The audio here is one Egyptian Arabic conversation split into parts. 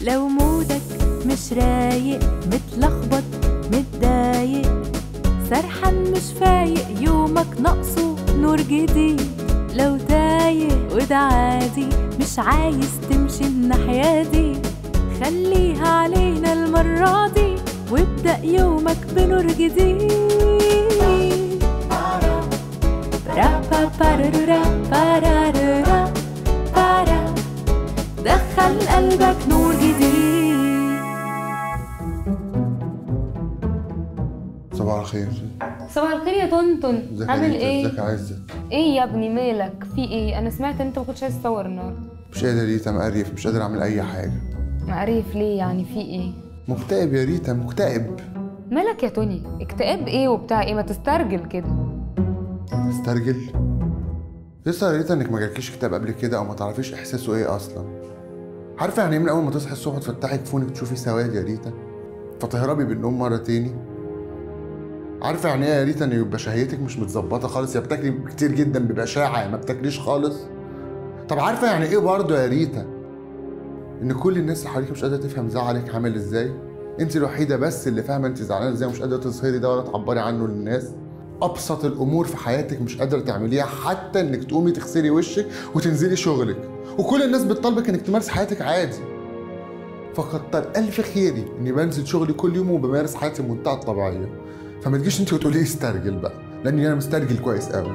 لو مودك مش رايق متلخبط متضايق سرحان مش فايق يومك ناقصه نور جديد لو تايه وده عادي مش عايز تمشي الناحية دي خليها علينا المرة دي وابدأ يومك بنور جديد برا با بارارورا بارارورا بارا دخل قلبك نور جديد صباح الخير صباح الخير يا طنطن ازيك عامل يا ايه؟ ازيك يا عزت ايه يا ابني مالك؟ في ايه؟ انا سمعت انت ما كنتش عايز تصور النهارده مش قادر يا ريتا مقريف مش قادر اعمل اي حاجه معرف ليه يعني في ايه؟ مكتئب يا ريتا مكتئب مالك يا توني؟ اكتئاب ايه وبتاع ايه؟ ما تسترجل كده استرجل لسه يا ريتا انك ما جالكيش كتاب قبل كده او ما تعرفيش احساسه ايه اصلا عارفه يعني ايه من اول ما تصحي الصبح تفتحي كفونك تشوفي سواد يا ريتا فتهربي بالنوم مره تاني عارفه يعني ايه يا ريتا ان يبقى شهيتك مش متظبطه خالص يا بتاكلي كتير جدا ببشاعه يا ما بتاكليش خالص طب عارفه يعني ايه برضه يا ريتا ان كل الناس اللي حواليك مش قادره تفهم زعلك عامل ازاي انت الوحيده بس اللي فاهمه انت زعلانه ازاي ومش قادره تظهري ده ولا تعبري عنه للناس ابسط الامور في حياتك مش قادره تعمليها حتى انك تقومي تغسلي وشك وتنزلي شغلك وكل الناس بتطالبك انك تمارس حياتك عادي فكتر الف خيري اني بنزل شغلي كل يوم وبمارس حياتي بمنتهى الطبيعيه فما تجيش انت وتقولي لي استرجل بقى لاني انا مسترجل كويس قوي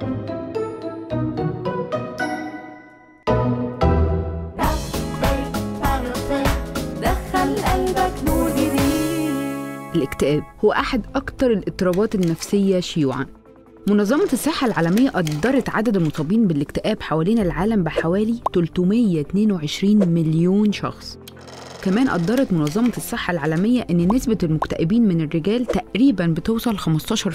دخل قلبك نور جديد الاكتئاب هو أحد أكثر الاضطرابات النفسية شيوعاً منظمة الصحة العالمية قدرت عدد المصابين بالاكتئاب حوالين العالم بحوالي 322 مليون شخص كمان قدرت منظمة الصحة العالمية أن نسبة المكتئبين من الرجال تقريباً بتوصل 15%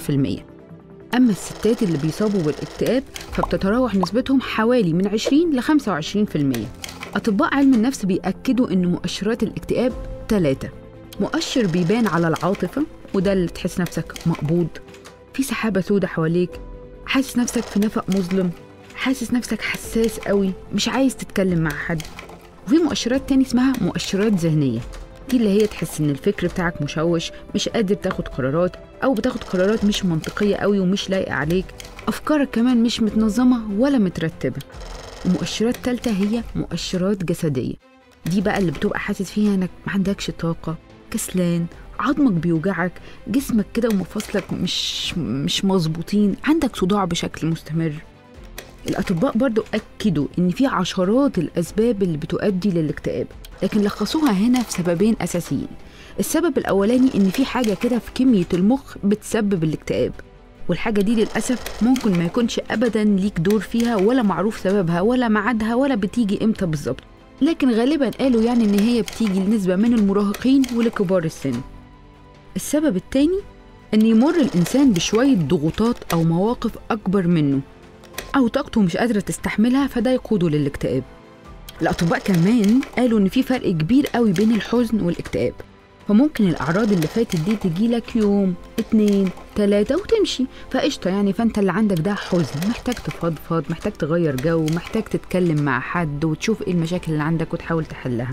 أما الستات اللي بيصابوا بالاكتئاب فبتتراوح نسبتهم حوالي من 20 ل 25% أطباء علم النفس بيأكدوا أن مؤشرات الاكتئاب ثلاثة مؤشر بيبان على العاطفة وده اللي تحس نفسك مقبوض في سحابة سودة حواليك حاسس نفسك في نفق مظلم حاسس نفسك حساس قوي مش عايز تتكلم مع حد وفي مؤشرات تاني اسمها مؤشرات ذهنية دي اللي هي تحس ان الفكر بتاعك مشوش مش قادر تاخد قرارات او بتاخد قرارات مش منطقية قوي ومش لايقة عليك افكارك كمان مش متنظمة ولا مترتبة ومؤشرات تالتة هي مؤشرات جسدية دي بقى اللي بتبقى حاسس فيها انك ما عندكش طاقة كسلان عظمك بيوجعك جسمك كده ومفاصلك مش مش مظبوطين عندك صداع بشكل مستمر الأطباء برضو أكدوا إن في عشرات الأسباب اللي بتؤدي للاكتئاب لكن لخصوها هنا في سببين أساسيين السبب الأولاني إن في حاجة كده في كمية المخ بتسبب الاكتئاب والحاجة دي للأسف ممكن ما يكونش أبدا ليك دور فيها ولا معروف سببها ولا ميعادها ولا بتيجي إمتى بالظبط لكن غالبا قالوا يعني إن هي بتيجي لنسبة من المراهقين ولكبار السن السبب التاني إن يمر الإنسان بشوية ضغوطات أو مواقف أكبر منه أو طاقته مش قادرة تستحملها فده يقوده للاكتئاب الأطباء كمان قالوا إن في فرق كبير قوي بين الحزن والاكتئاب فممكن الأعراض اللي فاتت دي تجيلك يوم اتنين تلاتة وتمشي فقشطة يعني فأنت اللي عندك ده حزن محتاج تفضفض محتاج تغير جو محتاج تتكلم مع حد وتشوف ايه المشاكل اللي عندك وتحاول تحلها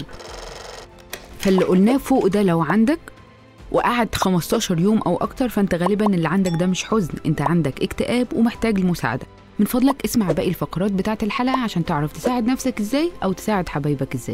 فاللي قلناه فوق ده لو عندك وقعد 15 يوم أو أكتر فأنت غالبا اللي عندك ده مش حزن أنت عندك اكتئاب ومحتاج المساعدة من فضلك اسمع باقي الفقرات بتاعة الحلقة عشان تعرف تساعد نفسك ازاي أو تساعد حبايبك ازاي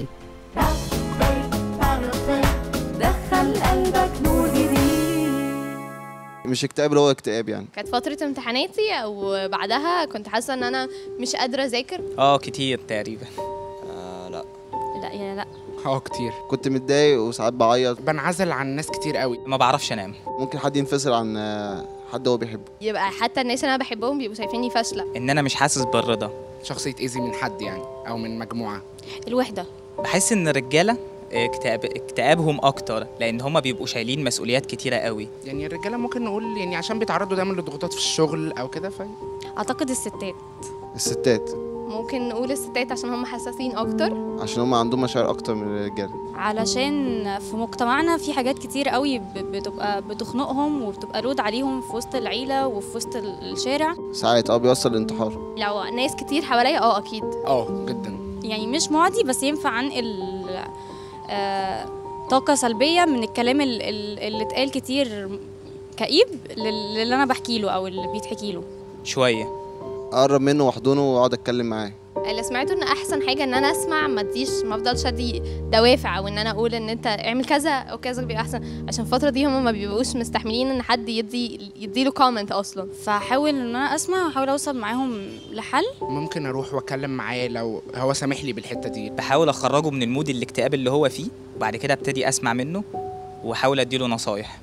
دخل قلبك نور جديد مش اكتئاب اللي هو اكتئاب يعني كانت فترة امتحاناتي او بعدها كنت حاسة ان انا مش قادرة اذاكر اه كتير تقريبا آه لا لا يعني لا اه كتير كنت متضايق وساعات بعيط بنعزل عن ناس كتير قوي ما بعرفش انام ممكن حد ينفصل عن آه، حد هو بيحبه يبقى حتى الناس اللي انا بحبهم بيبقوا شايفيني فاشلة ان انا مش حاسس بالرضا شخص يتأذي من حد يعني او من مجموعه الوحدة بحس ان الرجاله اكتئاب اكتئابهم اكتر لان هما بيبقوا شايلين مسؤوليات كتيره قوي يعني الرجاله ممكن نقول يعني عشان بيتعرضوا دايما لضغوطات في الشغل او كده ف اعتقد الستات الستات ممكن نقول الستات عشان هم حساسين اكتر عشان هم عندهم مشاعر اكتر من الرجاله علشان في مجتمعنا في حاجات كتير قوي ب- بتبقى بتخنقهم وبتبقى لود عليهم في وسط العيلة وفي وسط ال- الشارع ساعات اه بيوصل للانتحار لو ناس كتير حواليا اه اكيد اه جدا يعني مش معدي بس ينفع عن ال آه، طاقة سلبية من الكلام ال- ال- اللي اتقال كتير كئيب لل- للي أنا بحكي له أو اللي بيتحكي له شويه اقرب منه واحضنه واقعد اتكلم معاه اللي سمعته ان احسن حاجه ان انا اسمع ما اديش ما افضلش ادي دوافع او ان انا اقول ان انت اعمل كذا او كذا بيبقى احسن عشان الفتره دي هم ما بيبقوش مستحملين ان حد يدي يديله كومنت اصلا فحاول ان انا اسمع واحاول اوصل معاهم لحل ممكن اروح واتكلم معاه لو هو سامح لي بالحته دي بحاول اخرجه من المود الاكتئاب اللي هو فيه وبعد كده ابتدي اسمع منه واحاول اديله نصايح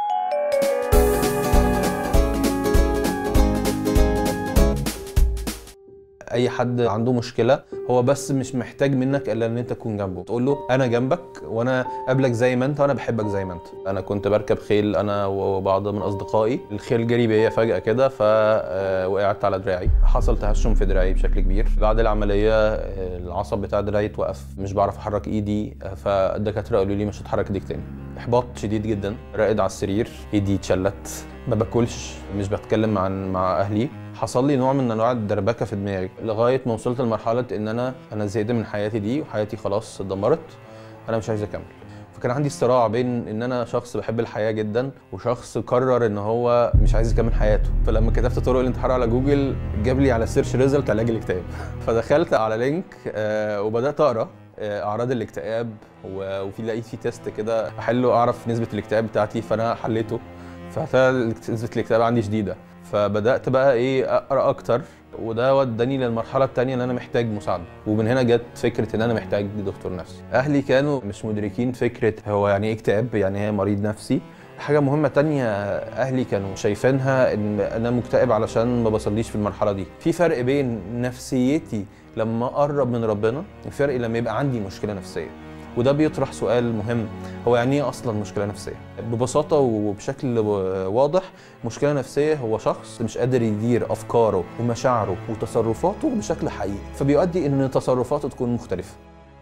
اي حد عنده مشكله هو بس مش محتاج منك الا ان انت تكون جنبه تقول له انا جنبك وانا قابلك زي ما انت وانا بحبك زي ما انت انا كنت بركب خيل انا وبعض من اصدقائي الخيل جري بيا فجاه كده فوقعت على دراعي حصل تهشم في دراعي بشكل كبير بعد العمليه آه، العصب بتاع دراعي اتوقف مش بعرف احرك ايدي آه، فالدكاتره قالوا لي مش هتحرك ايديك تاني احباط شديد جدا راقد على السرير ايدي اتشلت ما باكلش مش بتكلم عن مع اهلي حصل لي نوع من انواع الدربكه في دماغي لغايه ما وصلت لمرحله ان انا انا زهقت من حياتي دي وحياتي خلاص اتدمرت انا مش عايز اكمل فكان عندي صراع بين ان انا شخص بحب الحياه جدا وشخص قرر ان هو مش عايز يكمل حياته فلما كتبت طرق الانتحار على جوجل جاب لي على سيرش ريزلت علاج الاكتئاب فدخلت على لينك آه، وبدات اقرا آه، اعراض الاكتئاب و- وفي لقيت في تيست كده احله اعرف نسبه الاكتئاب بتاعتي فانا حليته فطلع نسبه الاكتئاب عندي شديده فبدات بقى ايه اقرا اكتر وده وداني للمرحله الثانيه ان انا محتاج مساعده ومن هنا جت فكره ان انا محتاج دكتور نفسي اهلي كانوا مش مدركين فكره هو يعني ايه اكتئاب يعني ايه مريض نفسي حاجة مهمة تانية أهلي كانوا شايفينها إن أنا مكتئب علشان ما بصليش في المرحلة دي في فرق بين نفسيتي لما أقرب من ربنا وفرق لما يبقى عندي مشكلة نفسية وده بيطرح سؤال مهم هو يعني ايه اصلا مشكله نفسيه ببساطه وبشكل واضح مشكله نفسيه هو شخص مش قادر يدير افكاره ومشاعره وتصرفاته بشكل حقيقي فبيؤدي ان تصرفاته تكون مختلفه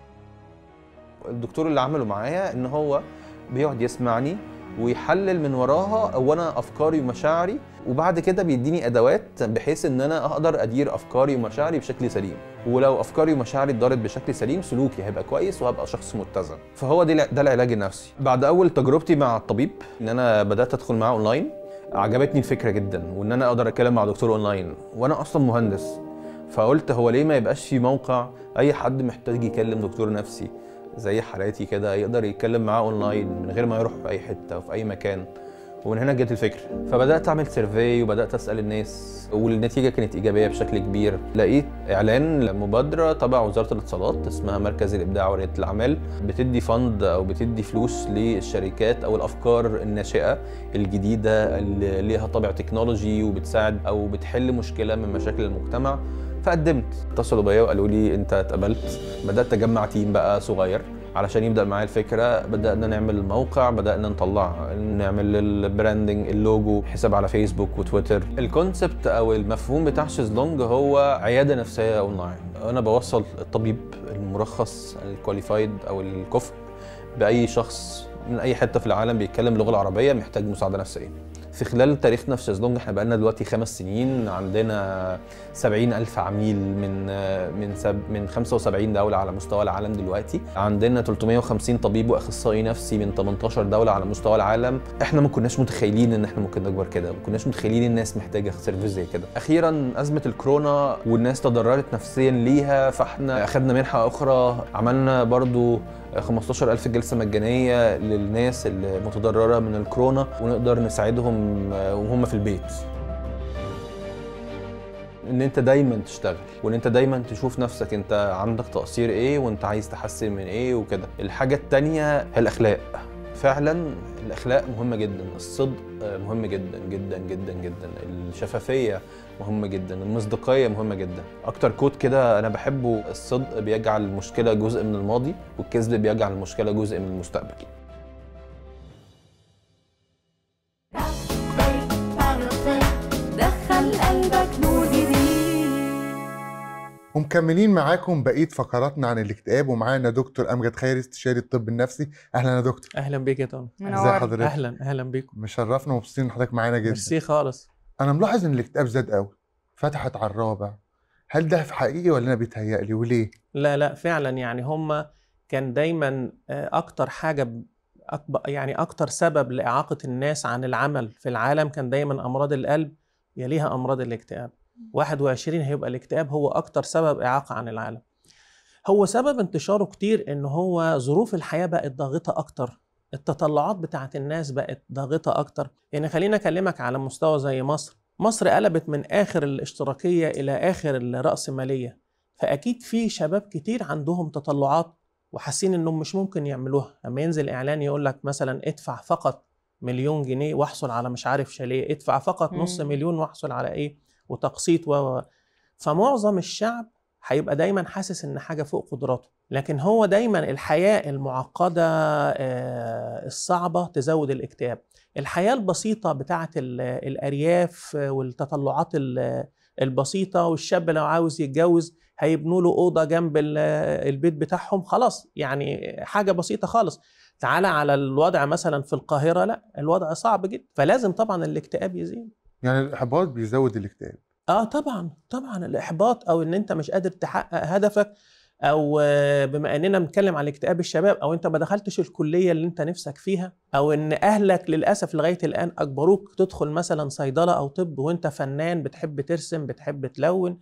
الدكتور اللي عمله معايا ان هو بيقعد يسمعني ويحلل من وراها اولا افكاري ومشاعري وبعد كده بيديني ادوات بحيث ان انا اقدر ادير افكاري ومشاعري بشكل سليم ولو افكاري ومشاعري اتدارت بشكل سليم سلوكي هيبقى كويس وهبقى شخص متزن فهو دي ده العلاج النفسي بعد اول تجربتي مع الطبيب ان انا بدات ادخل معاه اونلاين عجبتني الفكره جدا وان انا اقدر اتكلم مع دكتور اونلاين وانا اصلا مهندس فقلت هو ليه ما يبقاش في موقع اي حد محتاج يكلم دكتور نفسي زي حالاتي كده يقدر يتكلم معاه اونلاين من غير ما يروح في اي حته وفي اي مكان ومن هنا جت الفكره فبدات اعمل سيرفي وبدات اسال الناس والنتيجه كانت ايجابيه بشكل كبير لقيت اعلان لمبادره تبع وزاره الاتصالات اسمها مركز الابداع ورياده الاعمال بتدي فند او بتدي فلوس للشركات او الافكار الناشئه الجديده اللي ليها طابع تكنولوجي وبتساعد او بتحل مشكله من مشاكل المجتمع فقدمت اتصلوا بيا وقالوا لي انت اتقبلت بدات اجمع تيم بقى صغير علشان يبدا معايا الفكره بدانا نعمل الموقع بدانا نطلع نعمل البراندنج اللوجو حساب على فيسبوك وتويتر الكونسبت او المفهوم بتاع شيزلونج هو عياده نفسيه اونلاين انا بوصل الطبيب المرخص الكواليفايد او الكفء باي شخص من اي حته في العالم بيتكلم اللغه العربيه محتاج مساعده نفسيه في خلال تاريخنا في شازلونج احنا بقالنا دلوقتي خمس سنين عندنا سبعين ألف عميل من من سب من 75 دولة على مستوى العالم دلوقتي عندنا 350 طبيب وأخصائي نفسي من 18 دولة على مستوى العالم احنا ما كناش متخيلين ان احنا ممكن نكبر كده ما كناش متخيلين الناس محتاجة سيرفيس زي كده أخيرا أزمة الكورونا والناس تضررت نفسيا ليها فاحنا أخدنا منحة أخرى عملنا برضو 15000 جلسه مجانيه للناس المتضرره من الكورونا ونقدر نساعدهم وهم في البيت ان انت دايما تشتغل وان انت دايما تشوف نفسك انت عندك تقصير ايه وانت عايز تحسن من ايه وكده الحاجه التانية هي الاخلاق فعلا الاخلاق مهمه جدا الصدق مهم جدا جدا جدا جدا الشفافيه مهمه جدا المصداقيه مهمه جدا اكتر كود كده انا بحبه الصدق بيجعل المشكله جزء من الماضي والكذب بيجعل المشكله جزء من المستقبل دخل قلبك نور جديد ومكملين معاكم بقيه فقراتنا عن الاكتئاب ومعانا دكتور امجد خيري استشاري الطب النفسي اهلا يا دكتور اهلا بيك يا طارق ازي حضرتك اهلا اهلا بيكم مشرفنا ومبسوطين ان حضرتك معانا جدا ميرسي خالص انا ملاحظ ان الاكتئاب زاد قوي فتحت على الرابع هل ده في حقيقي ولا انا بيتهيألي وليه لا لا فعلا يعني هم كان دايما آه، اكتر حاجه ب- أكبر يعني اكتر سبب لاعاقه الناس عن العمل في العالم كان دايما امراض القلب يليها امراض الاكتئاب 21 هيبقى الاكتئاب هو اكتر سبب اعاقه عن العالم هو سبب انتشاره كتير ان هو ظروف الحياه بقت ضاغطه اكتر التطلعات بتاعت الناس بقت ضاغطه اكتر يعني خليني اكلمك على مستوى زي مصر مصر قلبت من اخر الاشتراكيه الى اخر الراسماليه فاكيد في شباب كتير عندهم تطلعات وحاسين انهم مش ممكن يعملوها لما ينزل اعلان يقول لك مثلا ادفع فقط مليون جنيه واحصل على مش عارف شاليه ادفع فقط نص مم. مليون واحصل على ايه وتقسيط و و- فمعظم الشعب هيبقى دايما حاسس ان حاجه فوق قدراته لكن هو دايما الحياه المعقده آه، الصعبه تزود الاكتئاب الحياه البسيطه بتاعه ال- الارياف آه، والتطلعات ال- البسيطه والشاب لو عاوز يتجوز هيبنوا له اوضه جنب ال- البيت بتاعهم خلاص يعني حاجه بسيطه خالص تعالى على الوضع مثلا في القاهره لا الوضع صعب جدا فلازم طبعا الاكتئاب يزيد يعني الاحباط بيزود الاكتئاب اه طبعا طبعا الاحباط او ان انت مش قادر تحقق هدفك او آه، بما اننا بنتكلم عن اكتئاب الشباب او انت ما دخلتش الكليه اللي انت نفسك فيها او ان اهلك للاسف لغايه الان اجبروك تدخل مثلا صيدله او طب وانت فنان بتحب ترسم بتحب تلون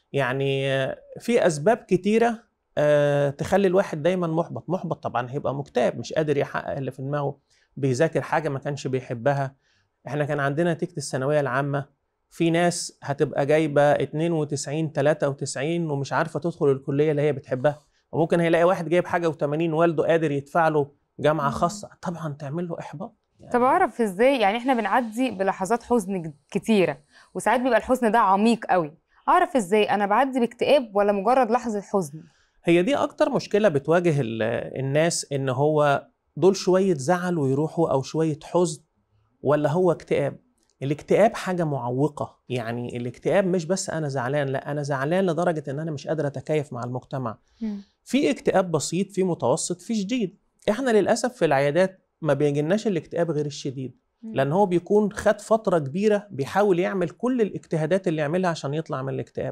يعني آه، في اسباب كتيره آه، تخلي الواحد دايما محبط محبط طبعا هيبقى مكتئب مش قادر يحقق اللي في دماغه بيذاكر حاجه ما كانش بيحبها احنا كان عندنا نتيجه الثانويه العامه في ناس هتبقى جايبه 92 93 ومش عارفه تدخل الكليه اللي هي بتحبها وممكن هيلاقي واحد جايب حاجه و80 والده قادر يدفع له جامعه خاصه طبعا تعمل له احباط طب اعرف ازاي يعني احنا بنعدي بلحظات حزن ج- كتيره وساعات بيبقى الحزن ده عميق قوي اعرف ازاي انا بعدي باكتئاب ولا مجرد لحظه حزن هي دي اكتر مشكله بتواجه ال- الناس ان هو دول شويه زعل ويروحوا او شويه حزن ولا هو اكتئاب الاكتئاب حاجه معوقه يعني الاكتئاب مش بس انا زعلان لا انا زعلان لدرجه ان انا مش قادر اتكيف مع المجتمع في اكتئاب بسيط في متوسط في شديد احنا للاسف في العيادات ما بيجيلناش الاكتئاب غير الشديد لان هو بيكون خد فتره كبيره بيحاول يعمل كل الاجتهادات اللي يعملها عشان يطلع من الاكتئاب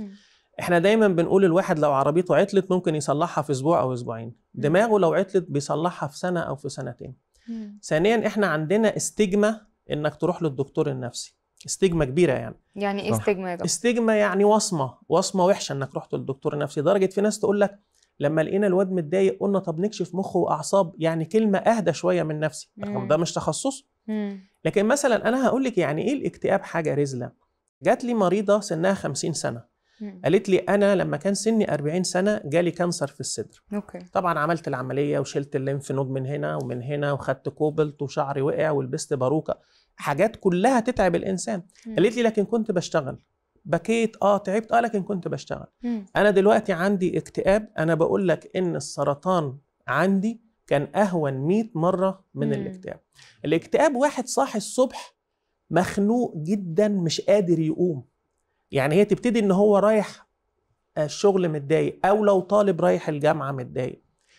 احنا دايما بنقول الواحد لو عربيته عطلت ممكن يصلحها في اسبوع او اسبوعين دماغه لو عطلت بيصلحها في سنه او في سنتين ثانيا احنا عندنا استجمة انك تروح للدكتور النفسي استجمة كبيرة يعني يعني ايه استجمة يا دكتور؟ استجمة يعني وصمة وصمة وحشة انك رحت للدكتور النفسي لدرجة في ناس تقول لك لما لقينا الواد متضايق قلنا طب نكشف مخه واعصاب يعني كلمة اهدى شوية من نفسي مم. ده مش تخصص مم. لكن مثلا انا هقول لك يعني ايه الاكتئاب حاجة رزلة جات لي مريضة سنها 50 سنة مم. قالت لي انا لما كان سني 40 سنة جالي كانسر في الصدر اوكي طبعا عملت العمليه وشلت الليمف نود من هنا ومن هنا وخدت كوبلت وشعري وقع ولبست باروكه حاجات كلها تتعب الانسان مم. قالت لي لكن كنت بشتغل بكيت اه تعبت اه لكن كنت بشتغل مم. انا دلوقتي عندي اكتئاب انا بقول لك ان السرطان عندي كان اهون 100 مره من مم. الاكتئاب الاكتئاب واحد صاحي الصبح مخنوق جدا مش قادر يقوم يعني هي تبتدي ان هو رايح الشغل متضايق او لو طالب رايح الجامعه متضايق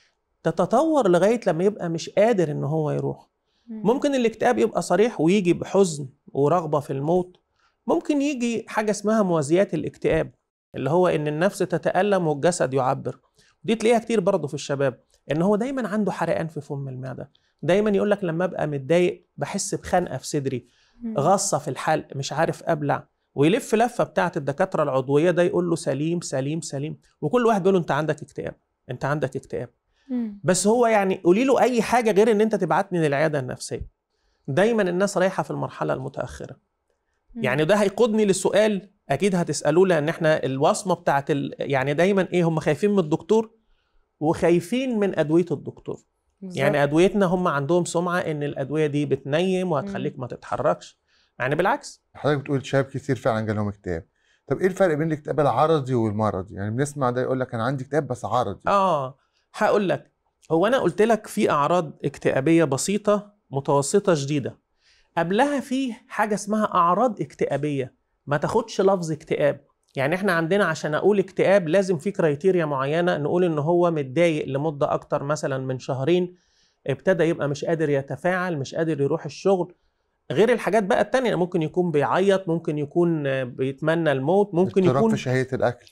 تتطور لغايه لما يبقى مش قادر ان هو يروح ممكن الاكتئاب يبقى صريح ويجي بحزن ورغبه في الموت ممكن يجي حاجه اسمها موازيات الاكتئاب اللي هو ان النفس تتالم والجسد يعبر دي تلاقيها كتير برضه في الشباب ان هو دايما عنده حرقان في فم المعده دايما يقول لك لما ابقى متضايق بحس بخنقه في صدري غصه في الحلق مش عارف ابلع ويلف لفه بتاعه الدكاتره العضويه ده يقول له سليم سليم سليم وكل واحد بيقول له انت عندك اكتئاب انت عندك اكتئاب مم. بس هو يعني قولي له اي حاجه غير ان انت تبعتني للعياده النفسيه دايما الناس رايحه في المرحله المتاخره يعني ده هيقودني للسؤال اكيد هتسالوه لان احنا الوصمه بتاعت ال... يعني دايما ايه هم خايفين من الدكتور وخايفين من ادويه الدكتور بالظبط. يعني ادويتنا هم عندهم سمعه ان الادويه دي بتنيم وهتخليك ما تتحركش يعني بالعكس حضرتك بتقول شباب كتير فعلا جالهم اكتئاب طب ايه الفرق بين الاكتئاب العرضي والمرضي يعني بنسمع ده يقول لك انا عندي اكتئاب بس عرضي اه هقول لك هو انا قلت لك في اعراض اكتئابيه بسيطه متوسطه شديده قبلها في حاجه اسمها اعراض اكتئابيه ما تاخدش لفظ اكتئاب يعني احنا عندنا عشان اقول اكتئاب لازم في كرايتيريا معينه نقول ان هو متضايق لمده اكتر مثلا من شهرين ابتدى يبقى مش قادر يتفاعل مش قادر يروح الشغل غير الحاجات بقى التانية ممكن يكون بيعيط ممكن يكون آه، بيتمنى الموت ممكن اضطراب يكون في شهيه الاكل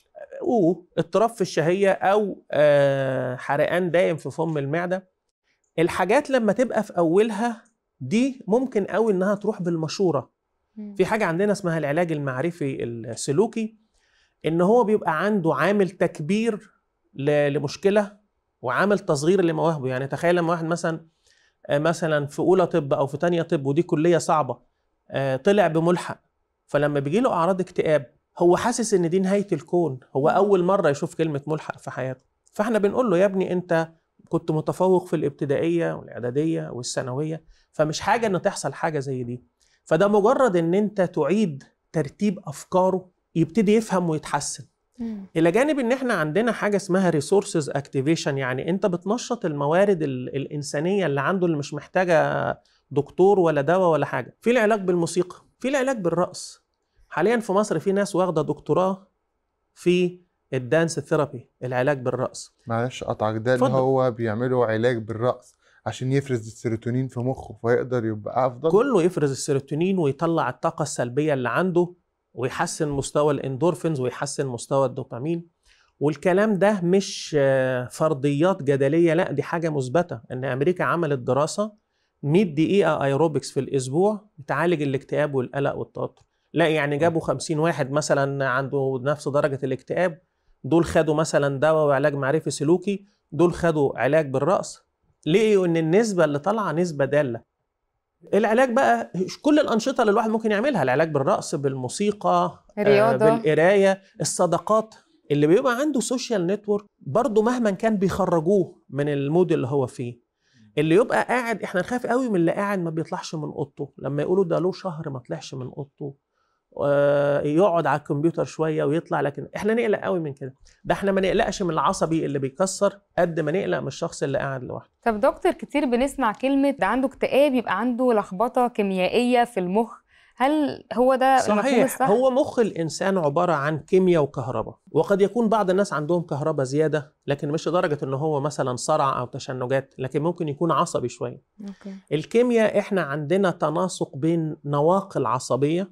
او اضطراب في الشهيه او آه، حرقان دايم في فم المعده الحاجات لما تبقى في اولها دي ممكن قوي انها تروح بالمشوره في حاجه عندنا اسمها العلاج المعرفي السلوكي ان هو بيبقى عنده عامل تكبير ل- لمشكله وعامل تصغير لمواهبه يعني تخيل لما واحد مثلا آه، مثلا في اولى طب او في تانية طب ودي كليه صعبه آه، طلع بملحق فلما بيجي له اعراض اكتئاب هو حاسس ان دي نهايه الكون هو اول مره يشوف كلمه ملحق في حياته فاحنا بنقول له يا ابني انت كنت متفوق في الابتدائيه والاعداديه والثانويه فمش حاجه ان تحصل حاجه زي دي فده مجرد ان انت تعيد ترتيب افكاره يبتدي يفهم ويتحسن الى جانب ان احنا عندنا حاجه اسمها ريسورسز اكتيفيشن يعني انت بتنشط الموارد ال- الانسانيه اللي عنده اللي مش محتاجه دكتور ولا دواء ولا حاجه في العلاج بالموسيقى في العلاج بالرقص حاليا في مصر في ناس واخده دكتوراه في الدانس ثيرابي العلاج بالرقص معلش قطعك ده اللي اتفضل. هو بيعملوا علاج بالرقص عشان يفرز السيروتونين في مخه فيقدر يبقى افضل كله يفرز السيروتونين ويطلع الطاقة السلبية اللي عنده ويحسن مستوى الاندورفينز ويحسن مستوى الدوبامين والكلام ده مش آه، فرضيات جدلية لا دي حاجة مثبتة ان امريكا عملت دراسة 100 دقيقة ايروبكس في الاسبوع بتعالج الاكتئاب والقلق والتوتر لا يعني جابوا 50 واحد مثلا عنده نفس درجة الاكتئاب دول خدوا مثلا دواء وعلاج معرفي سلوكي دول خدوا علاج بالرأس لقيوا ان النسبة اللي طالعة نسبة دالة العلاج بقى كل الانشطه اللي الواحد ممكن يعملها العلاج بالرقص بالموسيقى آه، رياضة. بالقرايه الصداقات اللي بيبقى عنده سوشيال نتورك برضه مهما كان بيخرجوه من المود اللي هو فيه اللي يبقى قاعد احنا نخاف قوي من اللي قاعد ما بيطلعش من اوضته لما يقولوا ده له شهر ما طلعش من اوضته آه، يقعد على الكمبيوتر شويه ويطلع لكن احنا نقلق قوي من كده ده احنا ما نقلقش من العصبي اللي بيكسر قد ما نقلق من الشخص اللي قاعد لوحده طب دكتور كتير بنسمع كلمة ده عنده اكتئاب يبقى عنده لخبطة كيميائية في المخ هل هو ده المفهوم صحيح الصح؟ هو مخ الانسان عباره عن كيمياء وكهرباء وقد يكون بعض الناس عندهم كهرباء زياده لكن مش لدرجه ان هو مثلا صرع او تشنجات لكن ممكن يكون عصبي شويه أوكي. الكيمياء احنا عندنا تناسق بين نواقل عصبيه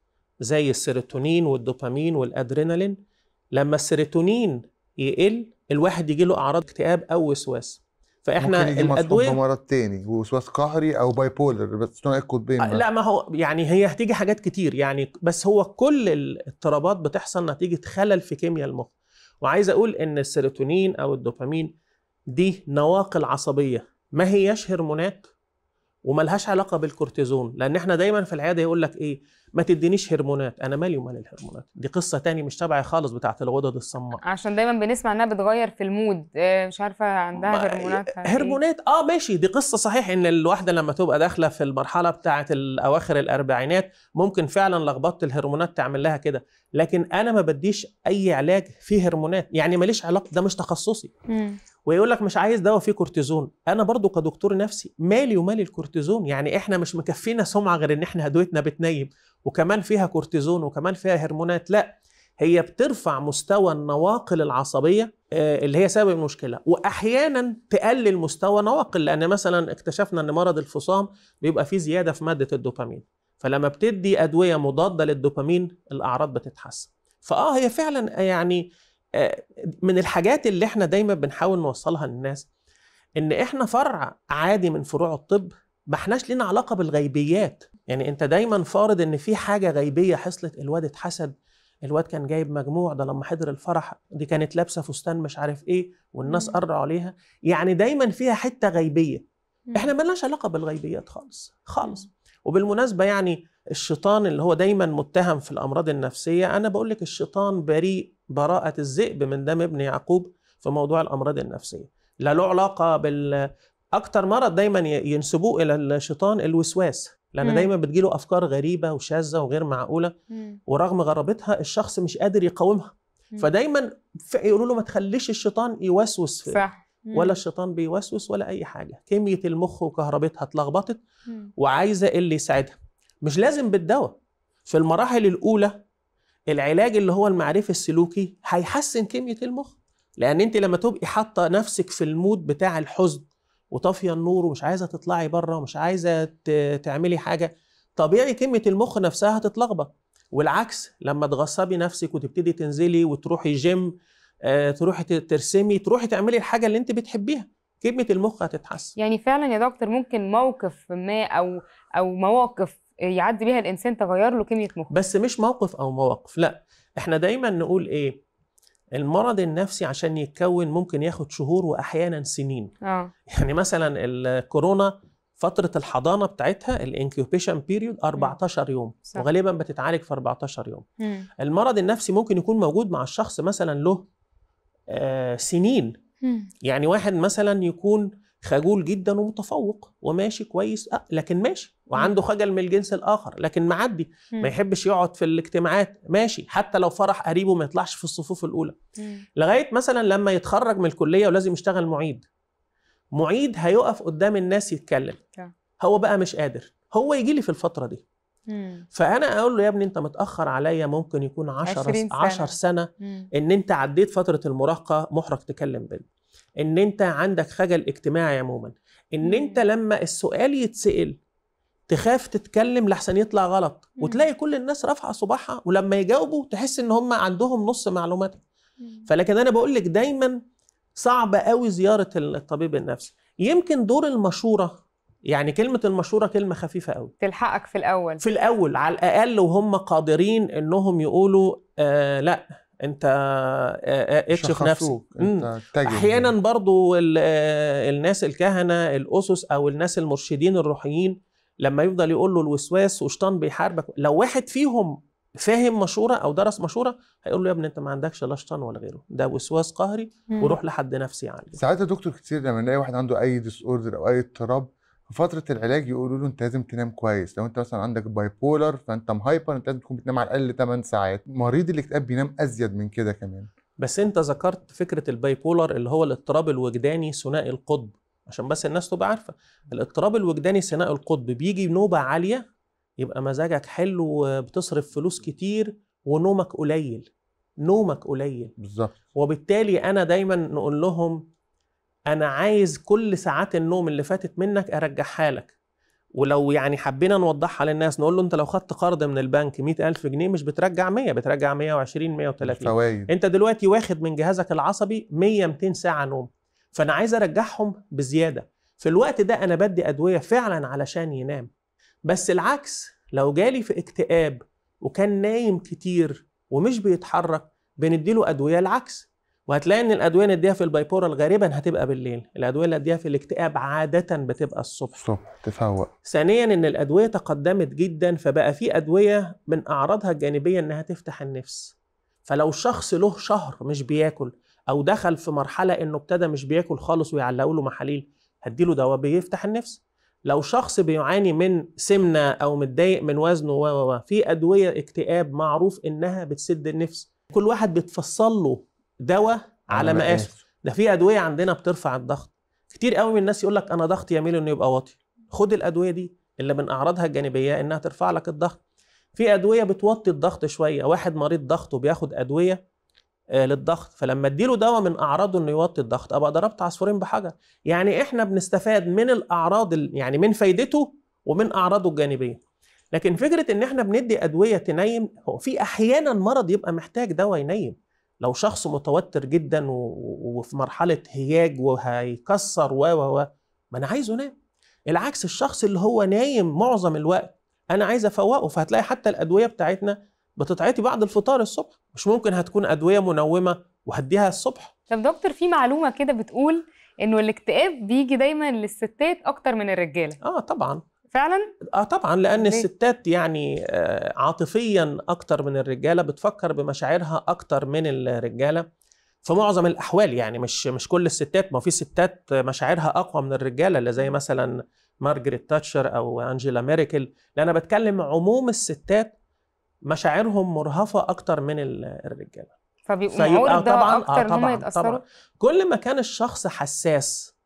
زي السيروتونين والدوبامين والادرينالين لما السيروتونين يقل الواحد يجي له اعراض اكتئاب او وسواس فاحنا ممكن يجي مصحوب الادويه بمرض تاني وسواس قهري او باي بولر بس ثنائي القطبين آه، لا ما هو يعني هي هتيجي حاجات كتير يعني بس هو كل الاضطرابات بتحصل نتيجة خلل في كيمياء المخ وعايز أقول إن السيروتونين أو الدوبامين دي نواقل عصبية ما هياش هرمونات وملهاش علاقة بالكورتيزون لأن احنا دايما في العيادة يقول لك إيه ما تدينيش هرمونات أنا مالي ومال الهرمونات دي قصة تاني مش تبعي خالص بتاعت الغدد الصماء عشان دايما بنسمع انها بتغير في المود آه، مش عارفة عندها هرمونات هرمونات اه ماشي دي قصه صحيح ان الواحده لما تبقى داخله في المرحله بتاعه الاواخر الاربعينات ممكن فعلا لخبطه الهرمونات تعمل لها كده لكن انا ما بديش اي علاج فيه هرمونات يعني ماليش علاقه ده مش تخصصي مم. ويقول لك مش عايز دواء فيه كورتيزون انا برضو كدكتور نفسي مالي ومال الكورتيزون يعني احنا مش مكفينا سمعه غير ان احنا ادويتنا بتنيم وكمان فيها كورتيزون وكمان فيها هرمونات لا هي بترفع مستوى النواقل العصبيه آه، اللي هي سبب المشكله واحيانا تقلل مستوى نواقل لان مثلا اكتشفنا ان مرض الفصام بيبقى فيه زياده في ماده الدوبامين فلما بتدي ادويه مضاده للدوبامين الاعراض بتتحسن فاه هي فعلا يعني آه، من الحاجات اللي احنا دايما بنحاول نوصلها للناس ان احنا فرع عادي من فروع الطب ما احناش لنا علاقه بالغيبيات يعني انت دايما فارض ان في حاجه غيبيه حصلت الواد اتحسد الواد كان جايب مجموع ده لما حضر الفرح دي كانت لابسه فستان مش عارف ايه والناس مم. قروا عليها يعني دايما فيها حته غيبيه احنا مالناش علاقه بالغيبيات خالص خالص وبالمناسبه يعني الشيطان اللي هو دايما متهم في الامراض النفسيه انا بقول لك الشيطان بريء براءه الذئب من دم ابن يعقوب في موضوع الامراض النفسيه لا له علاقه بال اكتر مرض دايما ي- ينسبوه الى الشيطان الوسواس لان مم. دايما بتجيله افكار غريبه وشاذه وغير معقوله مم. ورغم غرابتها الشخص مش قادر يقاومها مم. فدايما ف- يقولوا له ما تخليش الشيطان يوسوس في صح مم. ولا الشيطان بيوسوس ولا اي حاجه كميه المخ وكهربتها اتلخبطت مم. وعايزه اللي يساعدها مش لازم بالدواء في المراحل الاولى العلاج اللي هو المعرفي السلوكي هيحسن كميه المخ لان انت لما تبقي حاطه نفسك في المود بتاع الحزن وطافيه النور ومش عايزه تطلعي بره ومش عايزه ت- تعملي حاجه طبيعي كميه المخ نفسها هتتلخبط والعكس لما تغصبي نفسك وتبتدي تنزلي وتروحي جيم آه، تروحي ت- ترسمي تروحي تعملي الحاجه اللي انت بتحبيها كلمه المخ هتتحسن يعني فعلا يا دكتور ممكن موقف ما او او مواقف يعدي بيها الانسان تغير له كميه مخه بس مش موقف او مواقف لا احنا دايما نقول ايه المرض النفسي عشان يتكون ممكن ياخد شهور واحيانا سنين اه يعني مثلا الكورونا فتره الحضانه بتاعتها الانكيوبيشن بيريود 14 يوم صح. وغالبا بتتعالج في 14 يوم مم. المرض النفسي ممكن يكون موجود مع الشخص مثلا له آه سنين مم. يعني واحد مثلا يكون خجول جدا ومتفوق وماشي كويس أه لكن ماشي وعنده خجل من الجنس الاخر لكن معدي مم. ما يحبش يقعد في الاجتماعات ماشي حتى لو فرح قريبه ما يطلعش في الصفوف الاولى مم. لغايه مثلا لما يتخرج من الكليه ولازم يشتغل معيد معيد هيقف قدام الناس يتكلم صح. هو بقى مش قادر هو يجي لي في الفتره دي مم. فانا اقول له يا ابني انت متاخر عليا ممكن يكون 10 20 سنة. 10 سنه مم. ان انت عديت فتره المراهقه محرج تكلم بنت ان انت عندك خجل اجتماعي عموما ان مم. انت لما السؤال يتسال تخاف تتكلم لحسن يطلع غلط مم. وتلاقي كل الناس رافعه صباعها ولما يجاوبوا تحس ان هم عندهم نص معلومات مم. فلكن انا بقول لك دايما صعب قوي زياره الطبيب النفسي يمكن دور المشوره يعني كلمه المشوره كلمه خفيفه قوي تلحقك في الاول في الاول على الاقل وهم قادرين انهم يقولوا آه لا انت آه آه اكشف نفسك شخصوك مم. انت اتجه احيانا برضو ال- آه، الناس الكهنه الاسس او الناس المرشدين الروحيين لما يفضل يقول له الوسواس وشيطان بيحاربك لو واحد فيهم فاهم مشوره او درس مشوره هيقول له يا ابني انت ما عندكش لا شيطان ولا غيره ده وسواس قهري مم. وروح لحد نفسي يعالجه ساعات يا دكتور كتير لما نلاقي واحد عنده اي ديس اوردر او اي اضطراب في فترة العلاج يقولوا له انت لازم تنام كويس لو انت مثلا عندك باي بولر فانت مهايبر انت لازم تكون بتنام على الاقل 8 ساعات مريض الاكتئاب بينام ازيد من كده كمان بس انت ذكرت فكره الباي بولر اللي هو الاضطراب الوجداني ثنائي القطب عشان بس الناس تبقى عارفه الاضطراب الوجداني ثنائي القطب بيجي بنوبه عاليه يبقى مزاجك حلو وبتصرف فلوس كتير ونومك قليل نومك قليل بالظبط وبالتالي انا دايما نقول لهم انا عايز كل ساعات النوم اللي فاتت منك ارجعها لك ولو يعني حبينا نوضحها للناس نقول له انت لو خدت قرض من البنك 100000 جنيه مش بترجع 100 بترجع 120 130 فوائد انت دلوقتي واخد من جهازك العصبي 100 200 ساعه نوم فانا عايز ارجعهم بزياده في الوقت ده انا بدي ادويه فعلا علشان ينام بس العكس لو جالي في اكتئاب وكان نايم كتير ومش بيتحرك بنديله ادويه العكس وهتلاقي ان الادويه اللي نديها في البايبورال غالبا هتبقى بالليل الادويه اللي نديها في الاكتئاب عاده بتبقى الصبح الصبح تفوق ثانيا ان الادويه تقدمت جدا فبقى في ادويه من اعراضها الجانبيه انها تفتح النفس فلو شخص له شهر مش بياكل او دخل في مرحله انه ابتدى مش بياكل خالص ويعلقوا له محاليل هديله دواء بيفتح النفس لو شخص بيعاني من سمنه او متضايق من وزنه و و و في ادويه اكتئاب معروف انها بتسد النفس كل واحد بيتفصل له دواء على مقاسه ده في ادويه عندنا بترفع الضغط كتير قوي من الناس يقول لك انا ضغطي يميل انه يبقى واطي خد الادويه دي اللي من اعراضها الجانبيه انها ترفع لك الضغط في ادويه بتوطي الضغط شويه واحد مريض ضغطه بياخد ادويه آه، للضغط فلما اديله دواء من اعراضه انه يوطي الضغط ابقى ضربت عصفورين بحجر يعني احنا بنستفاد من الاعراض ال- يعني من فايدته ومن اعراضه الجانبيه لكن فكره ان احنا بندي ادويه تنيم هو في احيانا مرض يبقى محتاج دواء ينيم لو شخص متوتر جدا و- و- وفي مرحله هياج وهيكسر و و و ما انا عايزه نام العكس الشخص اللي هو نايم معظم الوقت انا عايز افوقه فهتلاقي حتى الادويه بتاعتنا بتتعطي بعد الفطار الصبح مش ممكن هتكون ادويه منومه وهديها الصبح طب دكتور في معلومه كده بتقول انه الاكتئاب بيجي دايما للستات اكتر من الرجاله اه طبعا فعلا اه طبعا لان ليه؟ الستات يعني آه، عاطفيا اكتر من الرجاله بتفكر بمشاعرها اكتر من الرجاله في معظم الاحوال يعني مش مش كل الستات ما في ستات مشاعرها اقوى من الرجاله اللي زي مثلا مارجريت تاتشر او انجيلا ميركل لان انا بتكلم عموم الستات مشاعرهم مرهفه اكتر من ال- الرجاله فبيبقوا فيبقى عرضه طبعا اكتر آه ان هم طبعا يتاثروا طبعا كل ما كان الشخص حساس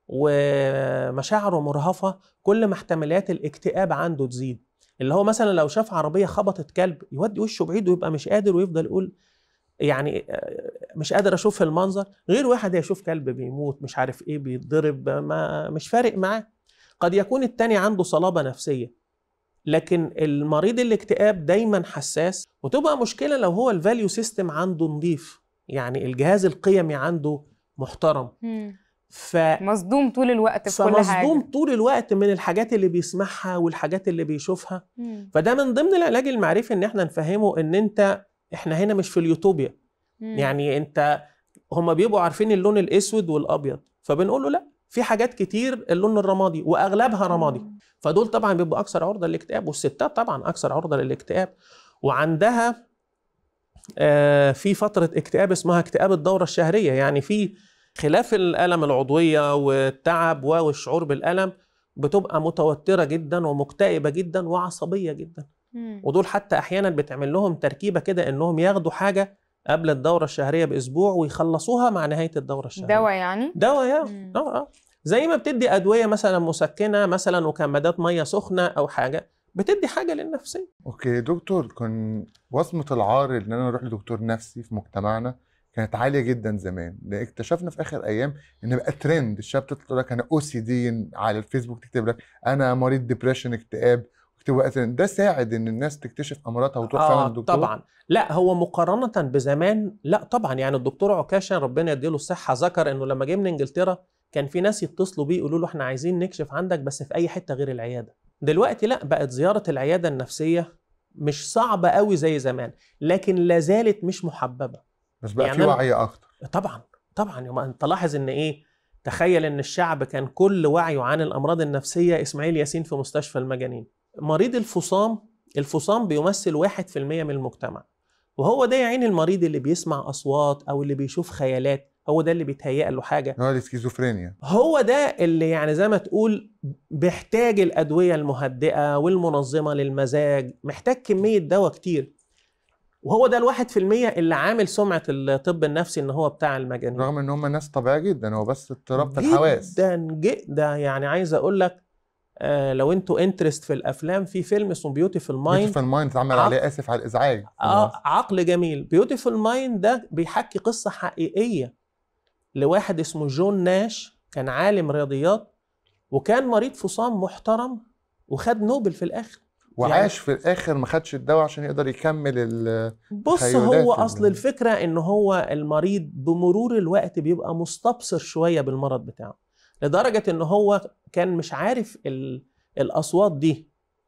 ومشاعره مرهفه كل ما احتماليات الاكتئاب عنده تزيد اللي هو مثلا لو شاف عربيه خبطت كلب يودي وشه بعيد ويبقى مش قادر ويفضل يقول يعني آه، مش قادر اشوف المنظر غير واحد يشوف كلب بيموت مش عارف ايه بيتضرب ما مش فارق معاه قد يكون التاني عنده صلابه نفسيه لكن المريض الاكتئاب دايما حساس وتبقى مشكله لو هو الفاليو سيستم عنده نظيف يعني الجهاز القيمي عنده محترم ف مصدوم طول الوقت في كل حاجه فمصدوم طول الوقت من الحاجات اللي بيسمعها والحاجات اللي بيشوفها مم. فده من ضمن العلاج المعرفي ان احنا نفهمه ان انت احنا هنا مش في اليوتوبيا مم. يعني انت هما بيبقوا عارفين اللون الاسود والابيض فبنقول له لا في حاجات كتير اللون الرمادي واغلبها رمادي فدول طبعا بيبقوا اكثر عرضه للاكتئاب والستات طبعا اكثر عرضه للاكتئاب وعندها آه، في فتره اكتئاب اسمها اكتئاب الدوره الشهريه يعني في خلاف الالم العضويه والتعب والشعور بالالم بتبقى متوتره جدا ومكتئبه جدا وعصبيه جدا مم. ودول حتى احيانا بتعمل لهم تركيبه كده انهم ياخدوا حاجه قبل الدوره الشهريه باسبوع ويخلصوها مع نهايه الدوره الشهريه دواء يعني دواء يا اه اه زي ما بتدي ادويه مثلا مسكنه مثلا وكمادات ميه سخنه او حاجه بتدي حاجه للنفسيه اوكي دكتور كان وصمة العار ان انا اروح لدكتور نفسي في مجتمعنا كانت عالية جدا زمان لان اكتشفنا في اخر ايام ان بقى ترند الشباب تطلع لك انا او سي دي على الفيسبوك تكتب لك انا مريض ديبريشن اكتئاب وتكتب بقى ترند ده ساعد ان الناس تكتشف امراضها وتروح فعلا اه للدكتور طبعا لا هو مقارنه بزمان لا طبعا يعني الدكتور عكاشة ربنا يديله الصحه ذكر انه لما جه من انجلترا كان في ناس يتصلوا بيه يقولوا له احنا عايزين نكشف عندك بس في اي حته غير العياده دلوقتي لا بقت زياره العياده النفسيه مش صعبه قوي زي زمان لكن لا زالت مش محببه بس بقى يعني في أنا- وعي اكتر طبعا طبعا يبقى انت لاحظ ان ايه تخيل ان الشعب كان كل وعيه عن الامراض النفسيه اسماعيل ياسين في مستشفى المجانين مريض الفصام الفصام بيمثل واحد في المية من المجتمع وهو ده يا عيني المريض اللي بيسمع اصوات او اللي بيشوف خيالات هو ده اللي بيتهيأ له حاجه هو السكيزوفرينيا هو ده اللي يعني زي ما تقول بيحتاج الادويه المهدئه والمنظمه للمزاج محتاج كميه دواء كتير وهو ده الواحد في المية اللي عامل سمعة الطب النفسي ان هو بتاع المجانين رغم ان هم ناس طبيعية جدا هو بس اضطراب في الحواس جدا جدا يعني عايز اقول لك آه لو انتوا انترست في الافلام في فيلم اسمه بيوتيفول مايند بيوتيفول مايند اتعمل عق- عليه اسف على الازعاج آه عقل جميل بيوتيفول مايند ده بيحكي قصة حقيقية لواحد اسمه جون ناش كان عالم رياضيات وكان مريض فصام محترم وخد نوبل في الاخر وعاش في الاخر ما خدش الدواء عشان يقدر يكمل ال بص التخيلات هو ال- اصل الفكره ان هو المريض بمرور الوقت بيبقى مستبصر شويه بالمرض بتاعه لدرجه ان هو كان مش عارف ال... الاصوات دي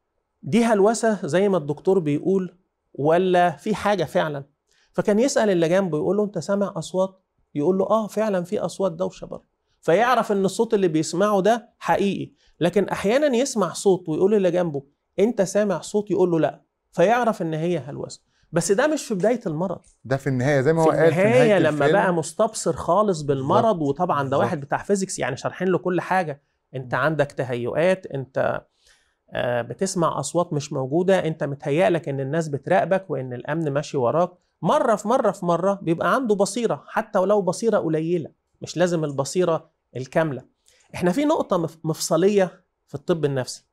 دي هلوسه زي ما الدكتور بيقول ولا في حاجه فعلا فكان يسال اللي جنبه يقول له انت سامع اصوات يقول له اه فعلا في اصوات دوشه بره فيعرف ان الصوت اللي بيسمعه ده حقيقي لكن احيانا يسمع صوت ويقول اللي جنبه انت سامع صوت يقول له لا فيعرف ان هي هلوسه بس ده مش في بدايه المرض ده في النهايه زي ما هو في قال في النهايه نهايه لما الفيلم بقى مستبصر خالص بالمرض بالظبط. وطبعا ده بالظبط. واحد بتاع فيزيكس يعني شارحين له كل حاجه انت عندك تهيؤات انت آه، بتسمع اصوات مش موجوده انت متهيأ لك ان الناس بتراقبك وان الامن ماشي وراك مره في مره في مره بيبقى عنده بصيره حتى ولو بصيره قليله مش لازم البصيره الكامله احنا في نقطه مف- مفصليه في الطب النفسي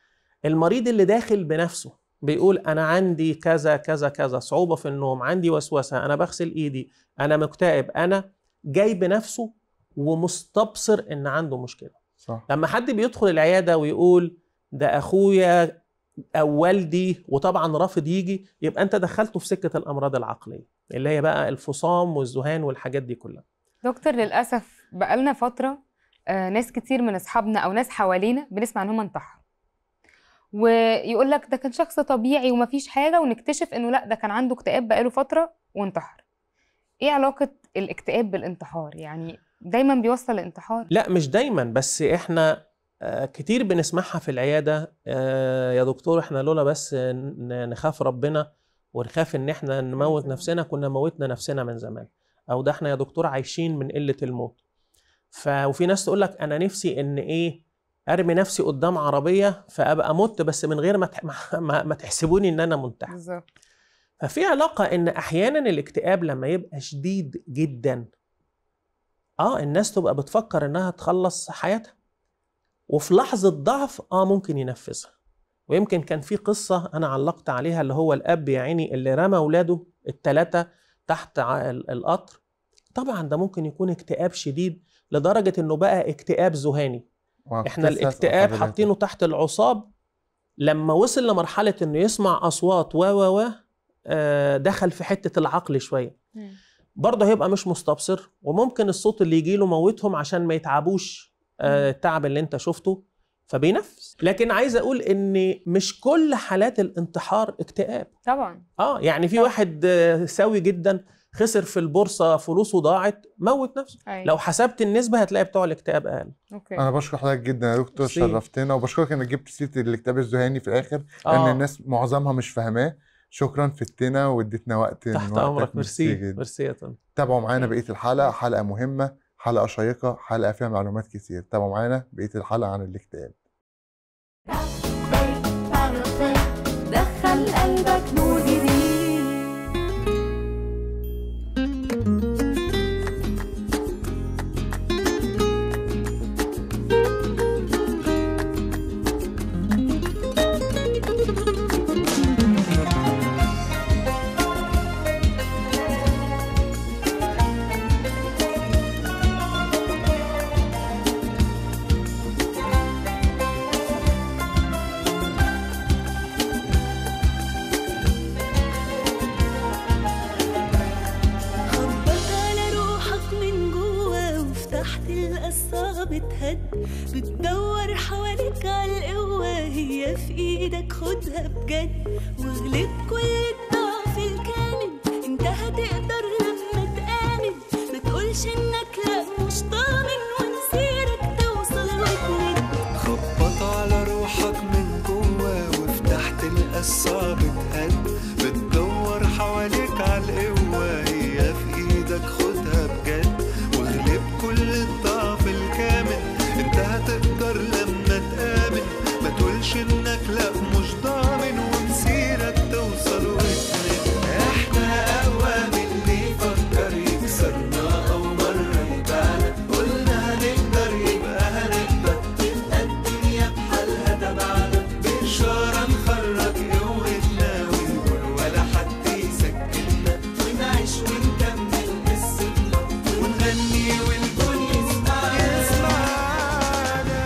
المريض اللي داخل بنفسه بيقول انا عندي كذا كذا كذا صعوبه في النوم عندي وسوسه انا بغسل ايدي انا مكتئب انا جاي بنفسه ومستبصر ان عنده مشكله صح لما حد بيدخل العياده ويقول ده اخويا او والدي وطبعا رافض يجي يبقى انت دخلته في سكه الامراض العقليه اللي هي بقى الفصام والذهان والحاجات دي كلها دكتور للأسف بقالنا فترة آه، ناس كتير من أصحابنا أو ناس حوالينا بنسمع إن هم انتحروا ويقول لك ده كان شخص طبيعي ومفيش حاجة ونكتشف إنه لأ ده كان عنده اكتئاب بقاله فترة وانتحر إيه علاقة الاكتئاب بالانتحار يعني دايما بيوصل للانتحار لا مش دايما بس احنا آه، كتير بنسمعها في العياده آه، يا دكتور احنا لولا بس ن- نخاف ربنا ونخاف ان احنا نموت نفسنا كنا موتنا نفسنا من زمان او ده احنا يا دكتور عايشين من قله الموت ف وفي ناس تقول لك انا نفسي ان ايه ارمي نفسي قدام عربيه فابقى مت بس من غير ما تح- ما, ما, ما تحسبوني ان انا منتحر بالظبط ففي علاقة إن أحيانا الاكتئاب لما يبقى شديد جدا آه الناس تبقى بتفكر إنها تخلص حياتها وفي لحظة ضعف آه ممكن ينفذها ويمكن كان في قصة أنا علقت عليها اللي هو الأب يا عيني اللي رمى ولاده التلاتة تحت ع- ال- القطر طبعا ده ممكن يكون اكتئاب شديد لدرجة إنه بقى اكتئاب ذهاني احنا واكتسب الاكتئاب قابليته. حاطينه تحت العصاب لما وصل لمرحله انه يسمع اصوات و و و آه، دخل في حته العقل شويه برضه هيبقى مش مستبصر وممكن الصوت اللي يجي له موتهم عشان ما يتعبوش آه، التعب اللي انت شفته فبينفس لكن عايز اقول ان مش كل حالات الانتحار اكتئاب طبعا اه يعني في واحد آه، سوي جدا خسر في البورصه فلوسه ضاعت موت نفسه أيوة. لو حسبت النسبه هتلاقي بتوع الاكتئاب اقل اوكي انا بشكر حضرتك جدا يا دكتور ميرسي. شرفتنا وبشكرك انك جبت سيره الكتاب الذهاني في الاخر لان آه. الناس معظمها مش فاهماه شكرا فدتنا واديتنا وقت من تحت وقتك. امرك ميرسي جدا. ميرسي يا طارق. تابعوا معانا بقيه الحلقه حلقه مهمه حلقه شيقه حلقه فيها معلومات كتير تابعوا معانا بقيه الحلقه عن الاكتئاب دخل قلبك نور جديد خبط على روحك من جوا وافتح تلقى الصعب اتهد بتدور حواليك على القوة هي في ايدك خدها بجد واغلب كل الضعف الكامل انت هتقدر لما تآمن ما تقولش انك لا مش ضامن ومسيرك توصل وتمد خبط على روحك من جوا وافتح تلقى الصعب اتهد بتدور حواليك على القوة هي في ايدك خدها بجد واغلب كل الضعف الكامل انت هتقدر لما تآمن ما تقولش انك لا مش ضامن ومسيرك توصل وتند احنا اقوى من اللي يفكر يكسرنا او مرة يبعنا قلنا هنقدر يبقى هنقدر تبقى الدنيا بحالها تبعنا بإشارة نخرج قوتنا ونقول ولا حد يسكتنا ونعيش ونكمل قصتنا ونغني والكل يسمعنا يسمعنا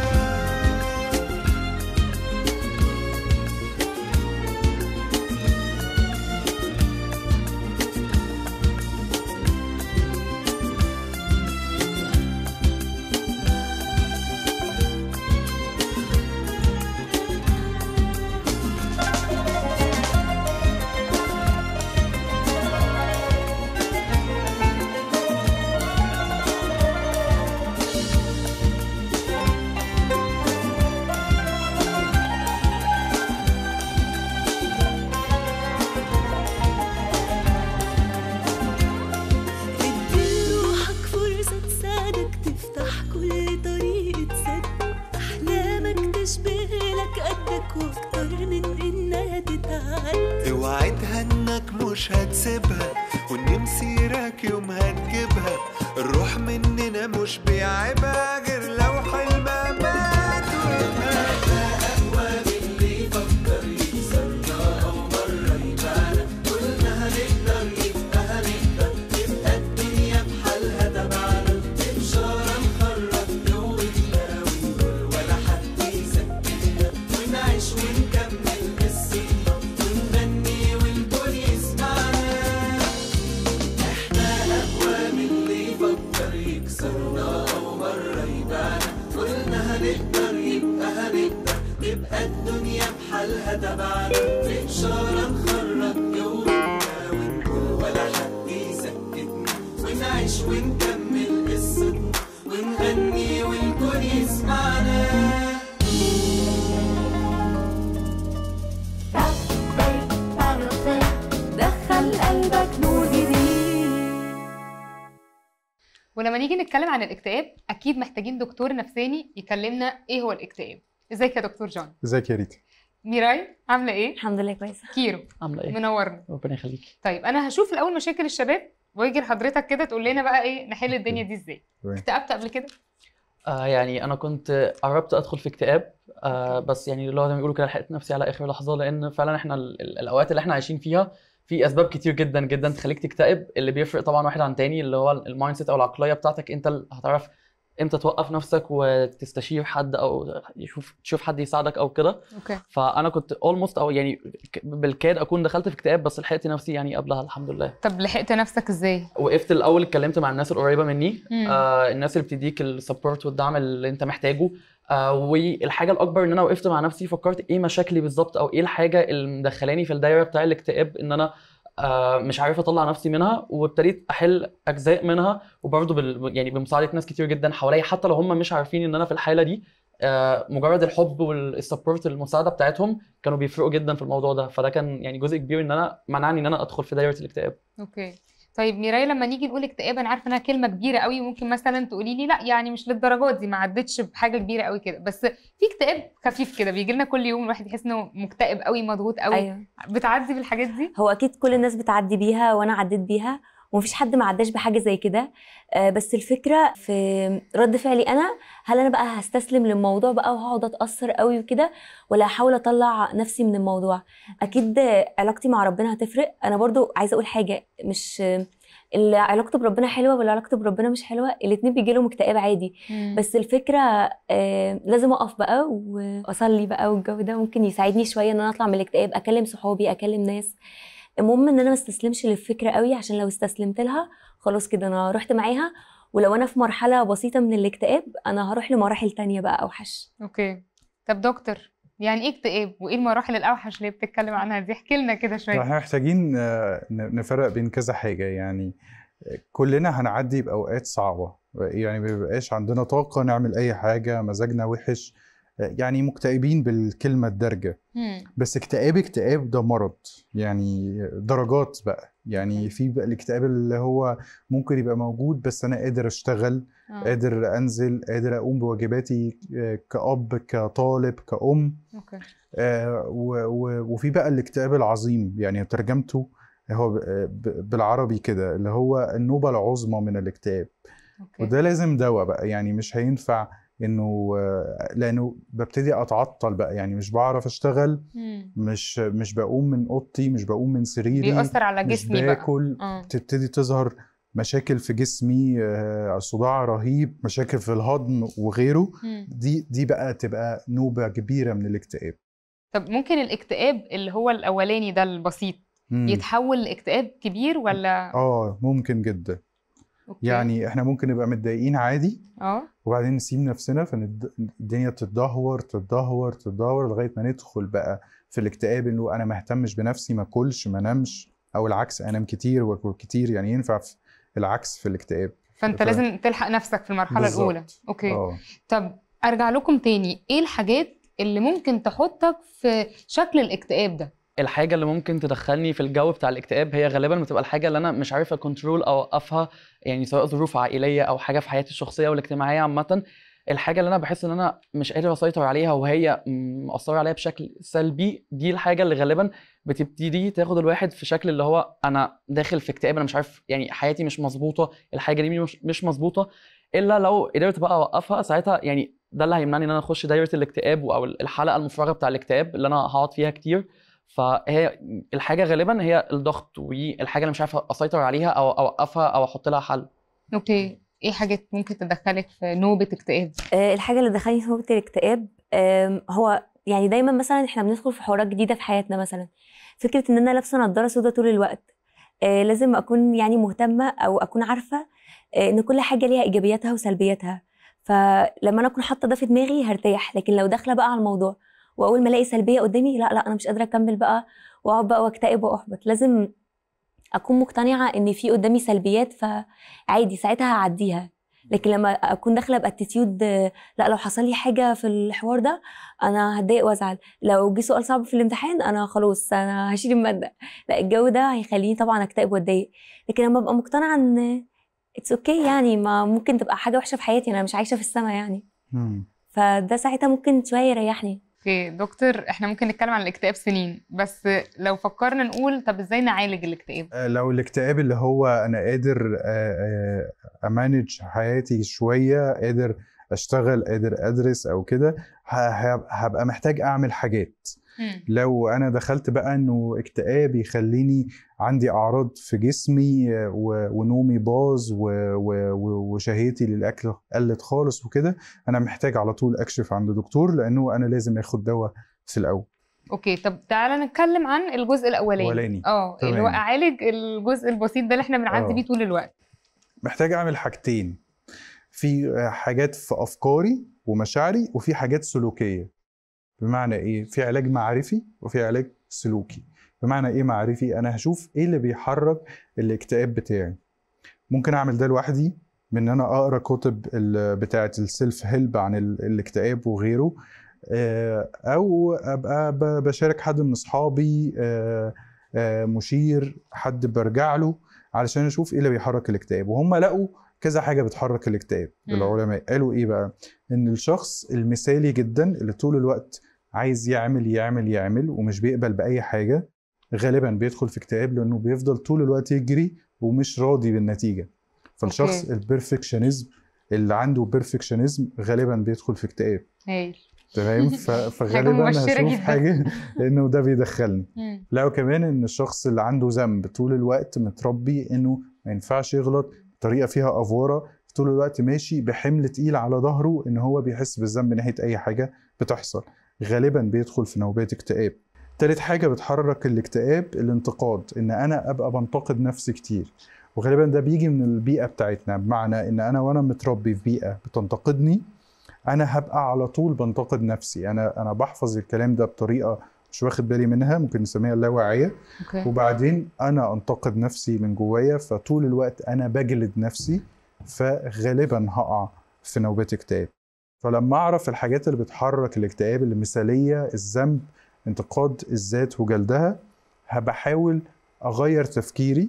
ادي لروحك فرصة تساعدك تفتح كل طريق سد أحلامك تشبه لك قدك وأكتر من إنها تتعد اوعدها انك مش هتسيبها وان مسيرك يوم هتجيبها الروح مننا مش بيعيبها غير لو حلمها مات اقوى من اللي يفكر يكسرنا او مره يبعنا قلنا هنقدر يبقى هنقدر تبقى الدنيا بحالها تبعنا بإشارة نخرج قوتنا ونقول ولا حد يسكتنا ونعيش ونكمل قصتنا ونغني والكل يسمعنا احنا اقوى من اللي يفكر يكسرنا او مره يبعنا قلنا هنقدر يبقى هنقدر تبقى الدنيا بحالها تبعنا بإشارة نخرج قوتنا ونقول ولا حد يسكتنا ونعيش ونكمل قصتنا ونغني والكل يسمعنا دخل قلبك نور جديد ولما نيجي نتكلم عن الاكتئاب اكيد محتاجين دكتور نفساني يكلمنا ايه هو الاكتئاب ازيك يا دكتور جون ازيك يا ريتا ميراي عامله ايه الحمد لله كويسه كيرو عامله ايه منورنا ربنا يخليكي طيب انا هشوف الاول مشاكل الشباب واجي لحضرتك كده تقول لنا بقى ايه نحل الدنيا دي ازاي تمام. اكتئبت قبل كده آه يعني انا كنت قربت ادخل في اكتئاب آه بس يعني اللي هو زي ما بيقولوا كده لحقت نفسي على اخر لحظه لان فعلا احنا ال- ال- الاوقات اللي احنا عايشين فيها في اسباب كتير جدا جدا تخليك تكتئب اللي بيفرق طبعا واحد عن تاني اللي هو المايند سيت او العقليه بتاعتك انت اللي هتعرف امتى توقف نفسك وتستشير حد او يشوف تشوف حد يساعدك او كده اوكي فانا كنت اولموست او يعني ك- بالكاد اكون دخلت في اكتئاب بس لحقت نفسي يعني قبلها الحمد لله طب لحقت نفسك ازاي وقفت الاول اتكلمت مع الناس القريبه مني مم. آه الناس اللي بتديك السبورت والدعم اللي انت محتاجه آه والحاجه الاكبر ان انا وقفت مع نفسي فكرت ايه مشاكلي بالظبط او ايه الحاجه اللي مدخلاني في الدايره بتاع الاكتئاب ان انا آه مش عارف اطلع نفسي منها وابتديت احل اجزاء منها وبرضه بال يعني بمساعده ناس كتير جدا حواليا حتى لو هم مش عارفين ان انا في الحاله دي آه مجرد الحب والسبورت المساعده بتاعتهم كانوا بيفرقوا جدا في الموضوع ده فده كان يعني جزء كبير ان انا منعني ان انا ادخل في دايره الاكتئاب اوكي طيب ميراي لما نيجي نقول اكتئاب انا عارفه انها كلمه كبيره قوي وممكن مثلا تقولي لي لا يعني مش للدرجات دي ما عدتش بحاجه كبيره قوي كده بس في اكتئاب خفيف كده بيجي لنا كل يوم الواحد يحس انه مكتئب قوي مضغوط قوي أيوة. بتعدي بالحاجات دي هو اكيد كل الناس بتعدي بيها وانا عديت بيها ومفيش حد ما عداش بحاجه زي كده آه، بس الفكره في رد فعلي انا هل انا بقى هستسلم للموضوع بقى وهقعد اتاثر قوي وكده ولا هحاول اطلع نفسي من الموضوع اكيد علاقتي مع ربنا هتفرق انا برضو عايزه اقول حاجه مش اللي علاقته بربنا حلوه واللي علاقته بربنا مش حلوه الاتنين بيجي لهم اكتئاب عادي مم. بس الفكره آه، لازم اقف بقى واصلي بقى والجو ده ممكن يساعدني شويه ان انا اطلع من الاكتئاب اكلم صحابي اكلم ناس المهم ان انا ما استسلمش للفكره قوي عشان لو استسلمت لها خلاص كده انا رحت معاها ولو انا في مرحله بسيطه من الاكتئاب انا هروح لمراحل تانية بقى اوحش اوكي طب دكتور يعني ايه اكتئاب وايه المراحل الاوحش اللي بتتكلم عنها دي احكي لنا كده شويه احنا محتاجين آه، ن- نفرق بين كذا حاجة يعني آه، كلنا هنعدي بأوقات صعبة يعني ما بيبقاش عندنا طاقة نعمل أي حاجة مزاجنا وحش آه، يعني مكتئبين بالكلمة الدارجة مم. بس اكتئاب اكتئاب ده مرض يعني درجات بقى يعني في بقى الاكتئاب اللي هو ممكن يبقى موجود بس انا قادر اشتغل آه. قادر انزل قادر اقوم بواجباتي آه، كأب كطالب كأم اوكي آه، و- و- وفي بقى الاكتئاب العظيم يعني ترجمته هو ب- ب- بالعربي كده اللي هو النوبة العظمى من الاكتئاب اوكي وده لازم دواء بقى يعني مش هينفع انه آه، لانه ببتدي اتعطل بقى يعني مش بعرف اشتغل مم. مش مش بقوم من اوضتي مش بقوم من سريري بيأثر على مش جسمي بقى. باكل آه. تبتدي تظهر مشاكل في جسمي آه، صداع رهيب مشاكل في الهضم وغيره مم. دي دي بقى تبقى نوبة كبيرة من الاكتئاب طب ممكن الاكتئاب اللي هو الاولاني ده البسيط مم. يتحول لاكتئاب كبير ولا اه ممكن جدا يعني احنا ممكن نبقى متضايقين عادي اه وبعدين نسيب نفسنا فالدنيا تتدهور تتدهور تتدهور لغايه ما ندخل بقى في الاكتئاب انه انا ما اهتمش بنفسي ما اكلش ما انامش او العكس انام كتير واكل كتير يعني ينفع في العكس في الاكتئاب فانت ف- لازم تلحق نفسك في المرحله بالظبط. الاولى اوكي اه طب ارجع لكم تاني ايه الحاجات اللي ممكن تحطك في شكل الاكتئاب ده الحاجه اللي ممكن تدخلني في الجو بتاع الاكتئاب هي غالبا بتبقى الحاجه اللي انا مش عارف اكنترول او اوقفها يعني سواء ظروف عائليه او حاجه في حياتي الشخصيه والاجتماعيه عامه الحاجه اللي انا بحس ان انا مش قادر اسيطر عليها وهي مأثره عليا بشكل سلبي دي الحاجه اللي غالبا بتبتدي تاخد الواحد في شكل اللي هو انا داخل في اكتئاب انا مش عارف يعني حياتي مش مظبوطه الحاجه دي مش مش مظبوطه الا لو قدرت بقى اوقفها ساعتها يعني ده اللي هيمنعني ان انا اخش دايره الاكتئاب او الحلقه المفرغه بتاع الاكتئاب اللي انا هقعد فيها كتير فهي الحاجه غالبا هي الضغط والحاجه اللي مش عارف اسيطر عليها او اوقفها او احط لها حل اوكي ايه حاجات ممكن تدخلك في نوبه اكتئاب آه، الحاجه اللي دخلني في نوبه الاكتئاب آم، هو يعني دايما مثلا احنا بندخل في حوارات جديده في حياتنا مثلا فكره ان انا لابسه نضاره سودا طول الوقت آه، لازم اكون يعني مهتمه او اكون عارفه آه، ان كل حاجه ليها ايجابياتها وسلبياتها فلما انا اكون حاطه ده في دماغي هرتاح لكن لو داخله بقى على الموضوع واول ما الاقي سلبيه قدامي لا لا انا مش قادره اكمل بقى واقعد بقى واكتئب واحبط لازم اكون مقتنعه ان في قدامي سلبيات فعادي ساعتها هعديها لكن لما اكون داخله باتيتيود لا لو حصل لي حاجه في الحوار ده انا هتضايق وازعل لو جه سؤال صعب في الامتحان انا خلاص انا هشيل الماده لا الجو ده هيخليني طبعا اكتئب واتضايق لكن لما ابقى مقتنعه ان اتس اوكي okay يعني ما ممكن تبقى حاجه وحشه في حياتي انا مش عايشه في السما يعني مم. فده ساعتها ممكن شويه يريحني اوكي دكتور احنا ممكن نتكلم عن الاكتئاب سنين بس لو فكرنا نقول طب ازاي نعالج الاكتئاب آه، لو الاكتئاب اللي هو انا قادر آه، آه، امانج حياتي شويه قادر اشتغل قادر ادرس او كده ه- ه- هبقى محتاج اعمل حاجات لو انا دخلت بقى انه اكتئاب يخليني عندي اعراض في جسمي آه، و- ونومي باظ و- و- و- وشهيتي للاكل قلت خالص وكده انا محتاج على طول اكشف عند دكتور لانه انا لازم اخد دواء في الاول اوكي طب تعالى نتكلم عن الجزء الاولاني أولاني. اه اللي هو تمام. اعالج الجزء البسيط ده اللي احنا بنعدي آه. بيه طول الوقت محتاج اعمل حاجتين في آه، حاجات في افكاري ومشاعري وفي حاجات سلوكيه بمعنى ايه في علاج معرفي وفي علاج سلوكي بمعنى ايه معرفي انا هشوف ايه اللي بيحرك الاكتئاب بتاعي ممكن اعمل ده لوحدي بان انا اقرا كتب ال- بتاعه السيلف هيلب عن ال- الاكتئاب وغيره آه، او ابقى ب- بشارك حد من اصحابي آه، آه، مشير حد برجع له علشان اشوف ايه اللي بيحرك الاكتئاب وهم لقوا كذا حاجه بتحرك الاكتئاب مم. العلماء قالوا ايه بقى ان الشخص المثالي جدا اللي طول الوقت عايز يعمل يعمل يعمل ومش بيقبل باي حاجه غالبا بيدخل في اكتئاب لانه بيفضل طول الوقت يجري ومش راضي بالنتيجه فالشخص أوكي. البرفكشنزم اللي عنده بيرفكشنزم غالبا بيدخل في اكتئاب هايل تمام ف- حاجة فغالبا مبشرة هشوف جدا. حاجه انه ده بيدخلني مم. لقوا كمان ان الشخص اللي عنده ذنب طول الوقت متربي انه ما ينفعش يغلط طريقه فيها افوره طول الوقت ماشي بحمل تقيل على ظهره ان هو بيحس بالذنب ناحيه اي حاجه بتحصل غالبا بيدخل في نوبات اكتئاب تالت حاجه بتحرك الاكتئاب الانتقاد ان انا ابقى بنتقد نفسي كتير وغالبا ده بيجي من البيئه بتاعتنا بمعنى ان انا وانا متربي في بيئه بتنتقدني انا هبقى على طول بنتقد نفسي انا انا بحفظ الكلام ده بطريقه مش واخد بالي منها ممكن نسميها اللاواعيه اوكي وبعدين انا انتقد نفسي من جوايا فطول الوقت انا بجلد نفسي فغالبا هقع في نوبات اكتئاب فلما اعرف الحاجات اللي بتحرك الاكتئاب المثاليه الذنب انتقاد الذات وجلدها هبحاول اغير تفكيري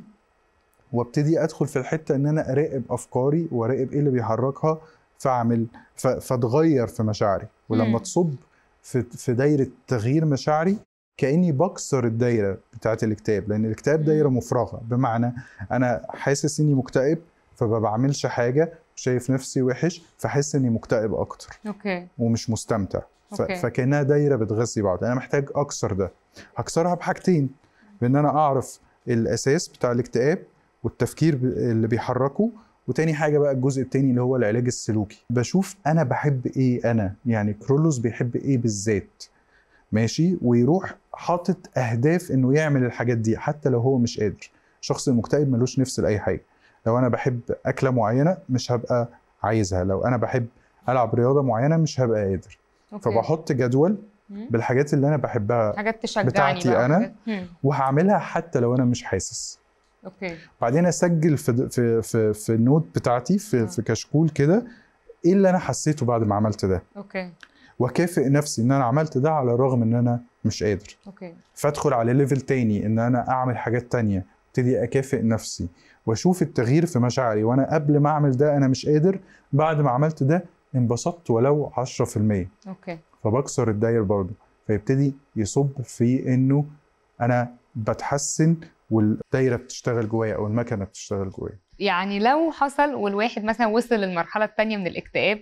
وابتدي ادخل في الحته ان انا اراقب افكاري واراقب ايه اللي بيحركها فاعمل ف- فاتغير في مشاعري ولما مم. تصب في في دايره تغيير مشاعري كاني بكسر الدايره بتاعت الاكتئاب لان الاكتئاب دايره مفرغه بمعنى انا حاسس اني مكتئب فما بعملش حاجه شايف نفسي وحش فحس اني مكتئب اكتر اوكي ومش مستمتع ف... أوكي. فكانها دايره بتغذي بعض انا محتاج اكسر ده هكسرها بحاجتين بان انا اعرف الاساس بتاع الاكتئاب والتفكير ب- اللي بيحركه وتاني حاجه بقى الجزء التاني اللي هو العلاج السلوكي بشوف انا بحب ايه انا يعني كرولوس بيحب ايه بالذات ماشي ويروح حاطط اهداف انه يعمل الحاجات دي حتى لو هو مش قادر الشخص المكتئب ملوش نفس لاي حاجه لو انا بحب اكله معينه مش هبقى عايزها لو انا بحب العب رياضه معينه مش هبقى قادر أوكي. فبحط جدول مم. بالحاجات اللي انا بحبها حاجات تشجعني بتاعتي بقى انا وحاجات- مم. وهعملها حتى لو انا مش حاسس اوكي بعدين اسجل في في في, في النوت بتاعتي في, في كشكول كده ايه اللي انا حسيته بعد ما عملت ده اوكي واكافئ نفسي ان انا عملت ده على الرغم ان انا مش قادر اوكي فادخل على ليفل تاني ان انا اعمل حاجات تانية ابتدي اكافئ نفسي واشوف التغيير في مشاعري وانا قبل ما اعمل ده انا مش قادر بعد ما عملت ده انبسطت ولو 10% اوكي فبكسر الداير برضه فيبتدي يصب في انه انا بتحسن والدايره بتشتغل جوايا او المكنه بتشتغل جوايا يعني لو حصل والواحد مثلا وصل للمرحله الثانيه من الاكتئاب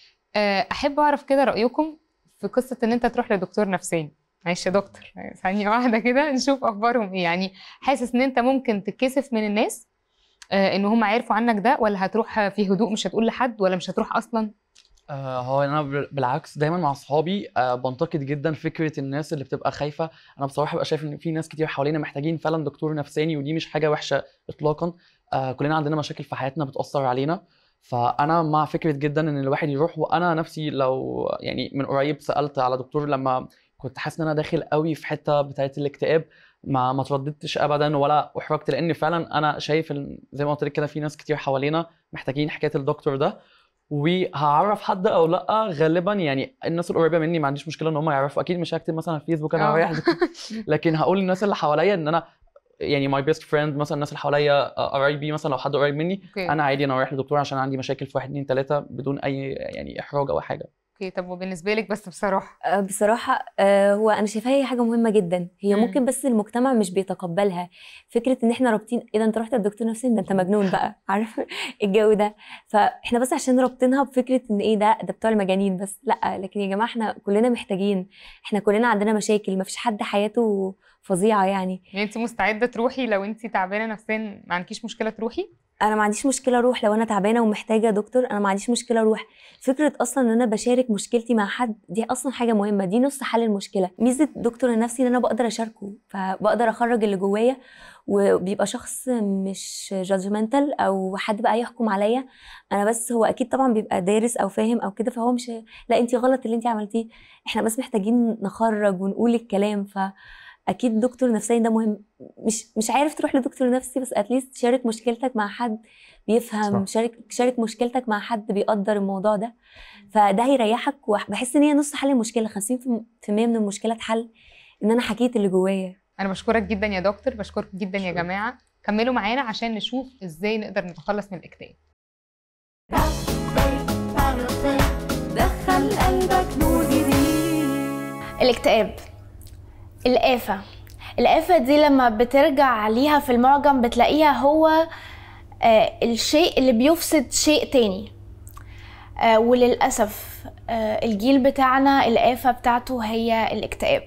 آه، احب اعرف كده رايكم في قصه ان انت تروح لدكتور نفساني معلش يا دكتور ثانيه واحده كده نشوف اخبارهم ايه يعني حاسس ان انت ممكن تتكسف من الناس آه، ان هم عرفوا عنك ده ولا هتروح في هدوء مش هتقول لحد ولا مش هتروح اصلا آه، هو انا بال- بالعكس دايما مع اصحابي آه، بنتقد جدا فكره الناس اللي بتبقى خايفه انا بصراحه ببقى شايف ان في ناس كتير حوالينا محتاجين فعلا دكتور نفساني ودي مش حاجه وحشه اطلاقا آه، كلنا عندنا مشاكل في حياتنا بتاثر علينا فانا مع فكره جدا ان الواحد يروح وانا نفسي لو يعني من قريب سالت على دكتور لما كنت حاسس ان انا داخل قوي في حته بتاعه الاكتئاب ما ما ترددتش ابدا ولا احرجت لان فعلا انا شايف إن زي ما قلت لك كده في ناس كتير حوالينا محتاجين حكايه الدكتور ده وهعرف حد او لا غالبا يعني الناس القريبه مني ما عنديش مشكله ان هم يعرفوا اكيد مش هكتب مثلا على فيسبوك انا آه. رايح دكتور. لكن هقول للناس اللي حواليا ان انا يعني ماي بيست فريند مثلا الناس اللي حواليا آه، قرايبي مثلا لو حد قريب مني أوكي. انا عادي انا رايح لدكتور عشان عندي مشاكل في واحد اتنين تلاته بدون اي يعني احراج او حاجه اوكي طب وبالنسبه لك بس بصراحه آه، بصراحة آه، هو أنا شايفاها هي حاجة مهمة جدا هي مم. ممكن بس المجتمع مش بيتقبلها فكرة إن إحنا رابطين إيه ده أنت رحت للدكتور نفسي ده أنت مجنون بقى عارف الجو ده فإحنا بس عشان رابطينها بفكرة إن إيه ده ده بتوع المجانين بس لأ لكن يا جماعة إحنا كلنا محتاجين إحنا كلنا عندنا مشاكل مفيش حد حياته فظيعة يعني يعني انت مستعده تروحي لو انت تعبانه نفسيا ما عندكيش مشكله تروحي انا ما عنديش مشكله اروح لو انا تعبانه ومحتاجه دكتور انا ما عنديش مشكله اروح فكره اصلا ان انا بشارك مشكلتي مع حد دي اصلا حاجه مهمه دي نص حل المشكله ميزه الدكتور النفسي ان انا بقدر اشاركه فبقدر اخرج اللي جوايا وبيبقى شخص مش جادجمنتال او حد بقى يحكم عليا انا بس هو اكيد طبعا بيبقى دارس او فاهم او كده فهو مش لا انت غلط اللي انت عملتيه احنا بس محتاجين نخرج ونقول الكلام ف اكيد دكتور نفسي ده مهم مش مش عارف تروح لدكتور نفسي بس اتليست شارك مشكلتك مع حد بيفهم صح. شارك شارك مشكلتك مع حد بيقدر الموضوع ده فده هيريحك وبحس ان هي نص حل المشكله 50% من المشكله اتحل ان انا حكيت اللي جوايا انا بشكرك جدا يا دكتور بشكرك جدا يا جماعه كملوا معانا عشان نشوف ازاي نقدر نتخلص من الاكتئاب دخل قلبك نور جديد الاكتئاب الآفة الآفة دي لما بترجع ليها في المعجم بتلاقيها هو آه، الشيء اللي بيفسد شيء تاني آه، وللأسف آه، الجيل بتاعنا الآفة بتاعته هي الاكتئاب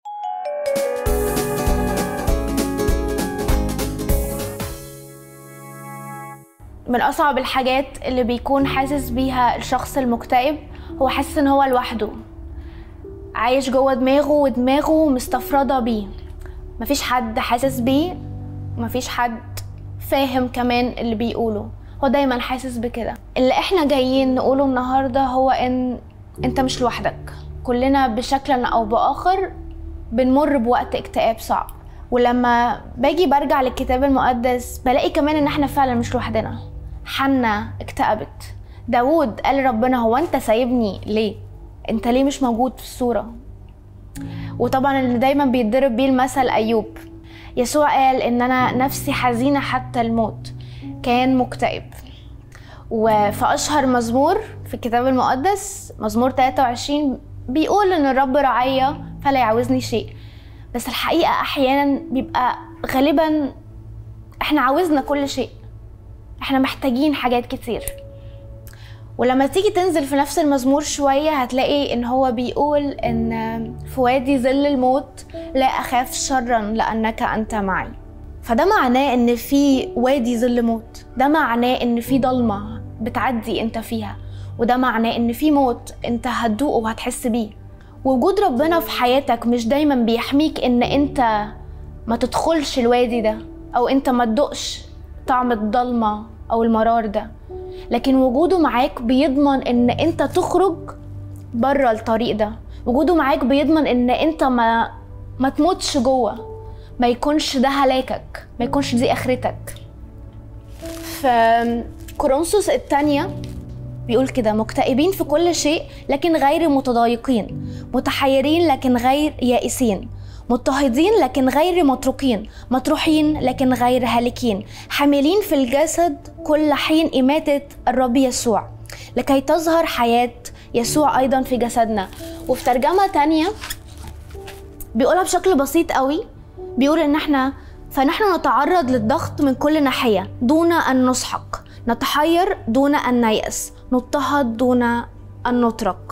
من أصعب الحاجات اللي بيكون حاسس بيها الشخص المكتئب هو حاسس إن هو لوحده عايش جوه دماغه ودماغه مستفردة بيه مفيش حد حاسس بيه مفيش حد فاهم كمان اللي بيقوله هو دايما حاسس بكده اللي احنا جايين نقوله النهارده هو ان انت مش لوحدك كلنا بشكل او باخر بنمر بوقت اكتئاب صعب ولما باجي برجع للكتاب المقدس بلاقي كمان ان احنا فعلا مش لوحدنا حنا اكتئبت داود قال ربنا هو انت سايبني ليه انت ليه مش موجود في الصورة وطبعا اللي دايما بيتضرب بيه المثل ايوب يسوع قال ان انا نفسي حزينة حتى الموت كان مكتئب وفي اشهر مزمور في الكتاب المقدس مزمور 23 بيقول ان الرب رعايا فلا يعوزني شيء بس الحقيقة احيانا بيبقى غالبا احنا عاوزنا كل شيء احنا محتاجين حاجات كتير ولما تيجي تنزل في نفس المزمور شوية هتلاقي ان هو بيقول ان في وادي ظل الموت لا اخاف شرا لانك انت معي فده معناه ان في وادي ظل موت ده معناه ان في ضلمة بتعدي انت فيها وده معناه ان في موت انت هتدوقه وهتحس بيه وجود ربنا في حياتك مش دايما بيحميك ان انت ما تدخلش الوادي ده او انت ما تدقش طعم الضلمة او المرار ده لكن وجوده معاك بيضمن ان انت تخرج بره الطريق ده وجوده معاك بيضمن ان انت ما ما تموتش جوه ما يكونش ده هلاكك ما يكونش دي اخرتك في كورنثوس الثانية بيقول كده مكتئبين في كل شيء لكن غير متضايقين متحيرين لكن غير يائسين مضطهدين لكن غير متروكين مطروحين لكن غير هالكين حاملين في الجسد كل حين إماتة الرب يسوع لكي تظهر حياة يسوع أيضا في جسدنا وفي ترجمة تانية بيقولها بشكل بسيط قوي بيقول إن احنا فنحن نتعرض للضغط من كل ناحية دون أن نسحق نتحير دون أن نيأس نضطهد دون أن نترك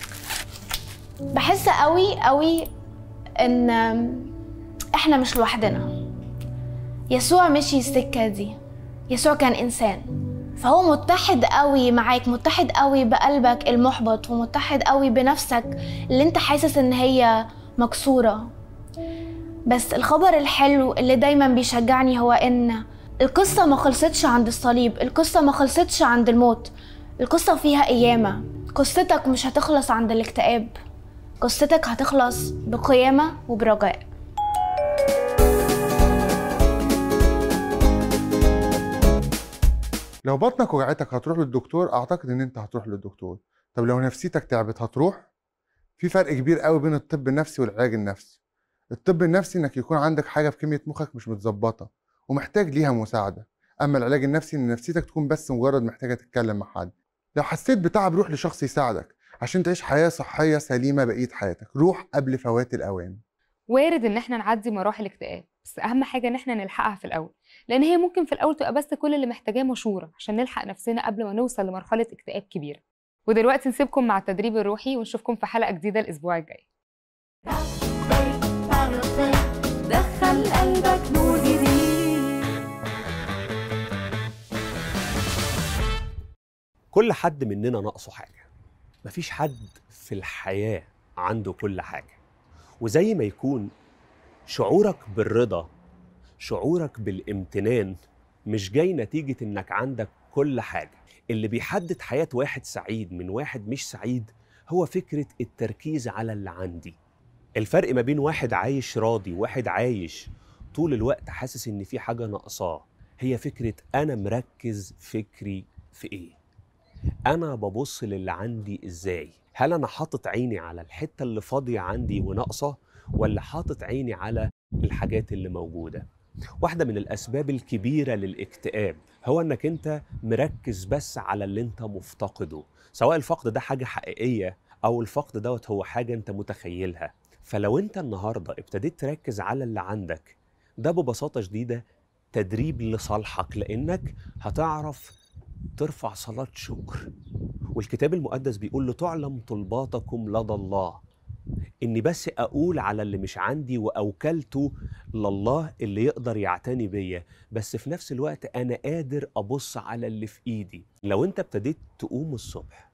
بحس قوي قوي ان احنا مش لوحدنا يسوع مشي السكه دي يسوع كان انسان فهو متحد قوي معاك متحد قوي بقلبك المحبط ومتحد قوي بنفسك اللي انت حاسس ان هي مكسوره بس الخبر الحلو اللي دايما بيشجعني هو ان القصه ما خلصتش عند الصليب القصه ما خلصتش عند الموت القصه فيها قيامه قصتك مش هتخلص عند الاكتئاب قصتك هتخلص بقيامة وبرجاء لو بطنك وجعتك هتروح للدكتور اعتقد ان انت هتروح للدكتور طب لو نفسيتك تعبت هتروح في فرق كبير قوي بين الطب النفسي والعلاج النفسي الطب النفسي انك يكون عندك حاجه في كميه مخك مش متظبطه ومحتاج ليها مساعده اما العلاج النفسي ان نفسيتك تكون بس مجرد محتاجه تتكلم مع حد لو حسيت بتعب روح لشخص يساعدك عشان تعيش حياه صحيه سليمه بقيه حياتك روح قبل فوات الاوان وارد ان احنا نعدي مراحل اكتئاب بس اهم حاجه ان احنا نلحقها في الاول لان هي ممكن في الاول تبقى بس كل اللي محتاجاه مشوره عشان نلحق نفسنا قبل ما نوصل لمرحله اكتئاب كبيره ودلوقتي نسيبكم مع التدريب الروحي ونشوفكم في حلقه جديده الاسبوع الجاي دخل قلبك نور جديد كل حد مننا ناقصه حاجة مفيش حد في الحياة عنده كل حاجة وزي ما يكون شعورك بالرضا شعورك بالامتنان مش جاي نتيجة انك عندك كل حاجة اللي بيحدد حياة واحد سعيد من واحد مش سعيد هو فكرة التركيز على اللي عندي الفرق ما بين واحد عايش راضي وواحد عايش طول الوقت حاسس ان في حاجة ناقصاه هي فكرة انا مركز فكري في ايه انا ببص للي عندي ازاي هل انا حاطط عيني على الحته اللي فاضيه عندي وناقصه ولا حاطط عيني على الحاجات اللي موجوده واحده من الاسباب الكبيره للاكتئاب هو انك انت مركز بس على اللي انت مفتقده سواء الفقد ده حاجه حقيقيه او الفقد دوت هو حاجه انت متخيلها فلو انت النهارده ابتديت تركز على اللي عندك ده ببساطه شديده تدريب لصالحك لانك هتعرف ترفع صلاة شكر والكتاب المقدس بيقول لتعلم طلباتكم لدى الله إني بس أقول على اللي مش عندي وأوكلته لله اللي يقدر يعتني بيا بس في نفس الوقت أنا قادر أبص على اللي في إيدي لو أنت ابتديت تقوم الصبح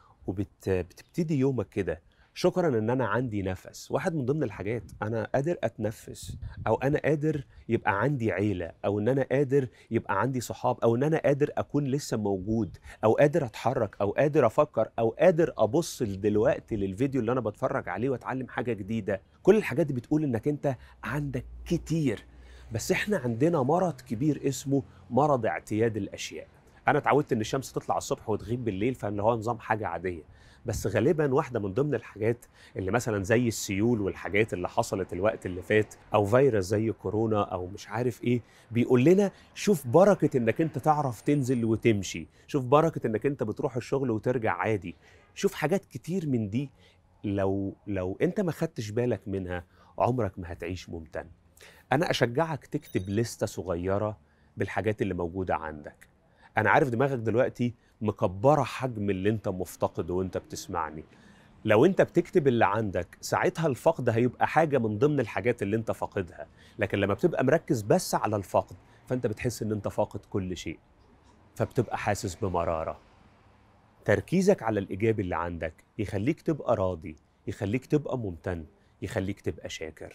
وبتبتدي يومك كده شكرا ان انا عندي نفس واحد من ضمن الحاجات انا قادر اتنفس او انا قادر يبقى عندي عيله او ان انا قادر يبقى عندي صحاب او ان انا قادر اكون لسه موجود او قادر اتحرك او قادر افكر او قادر ابص دلوقتي للفيديو اللي انا بتفرج عليه واتعلم حاجه جديده كل الحاجات دي بتقول انك انت عندك كتير بس احنا عندنا مرض كبير اسمه مرض اعتياد الاشياء انا اتعودت ان الشمس تطلع الصبح وتغيب بالليل فاللي هو نظام حاجه عاديه بس غالبا واحده من ضمن الحاجات اللي مثلا زي السيول والحاجات اللي حصلت الوقت اللي فات او فيروس زي كورونا او مش عارف ايه بيقول لنا شوف بركه انك انت تعرف تنزل وتمشي شوف بركه انك انت بتروح الشغل وترجع عادي شوف حاجات كتير من دي لو لو انت ما خدتش بالك منها عمرك ما هتعيش ممتن انا اشجعك تكتب لستة صغيره بالحاجات اللي موجوده عندك انا عارف دماغك دلوقتي مكبره حجم اللي انت مفتقده وانت بتسمعني لو انت بتكتب اللي عندك ساعتها الفقد هيبقى حاجه من ضمن الحاجات اللي انت فاقدها لكن لما بتبقى مركز بس على الفقد فانت بتحس ان انت فاقد كل شيء فبتبقى حاسس بمراره تركيزك على الايجابي اللي عندك يخليك تبقى راضي يخليك تبقى ممتن يخليك تبقى شاكر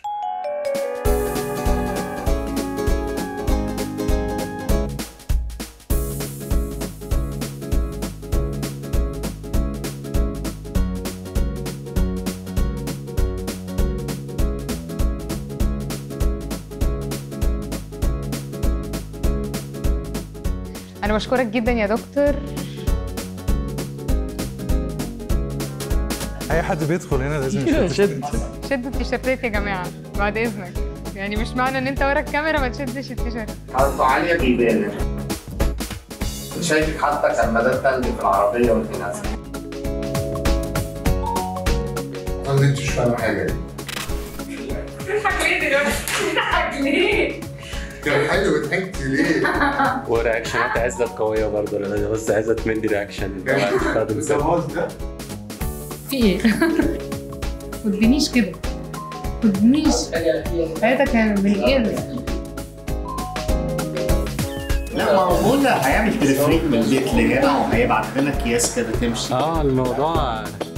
انا بشكرك جدا يا دكتور اي حد بيدخل هنا لازم يشد شدوا التيشيرتات يا جماعه بعد اذنك يعني مش معنى ان انت ورا الكاميرا ما تشدش التيشيرت حالته عالية بيبان كنت شايفك حتى كان مدى التلج في العربية وانت نازلة أظن أنت مش فاهمة حاجة دي بتضحك ليه دلوقتي؟ بتضحك ليه؟ كان حلو ضحكت ليه؟ ورياكشنات عزت قوية برضه لأن بص عزت مدي رياكشن في ايه؟ ما تدينيش كده ما تدينيش حياتك بالإيد لا ما هو بقول هيعمل تليفريك من البيت لهنا وهيبعت لنا اكياس كده تمشي اه الموضوع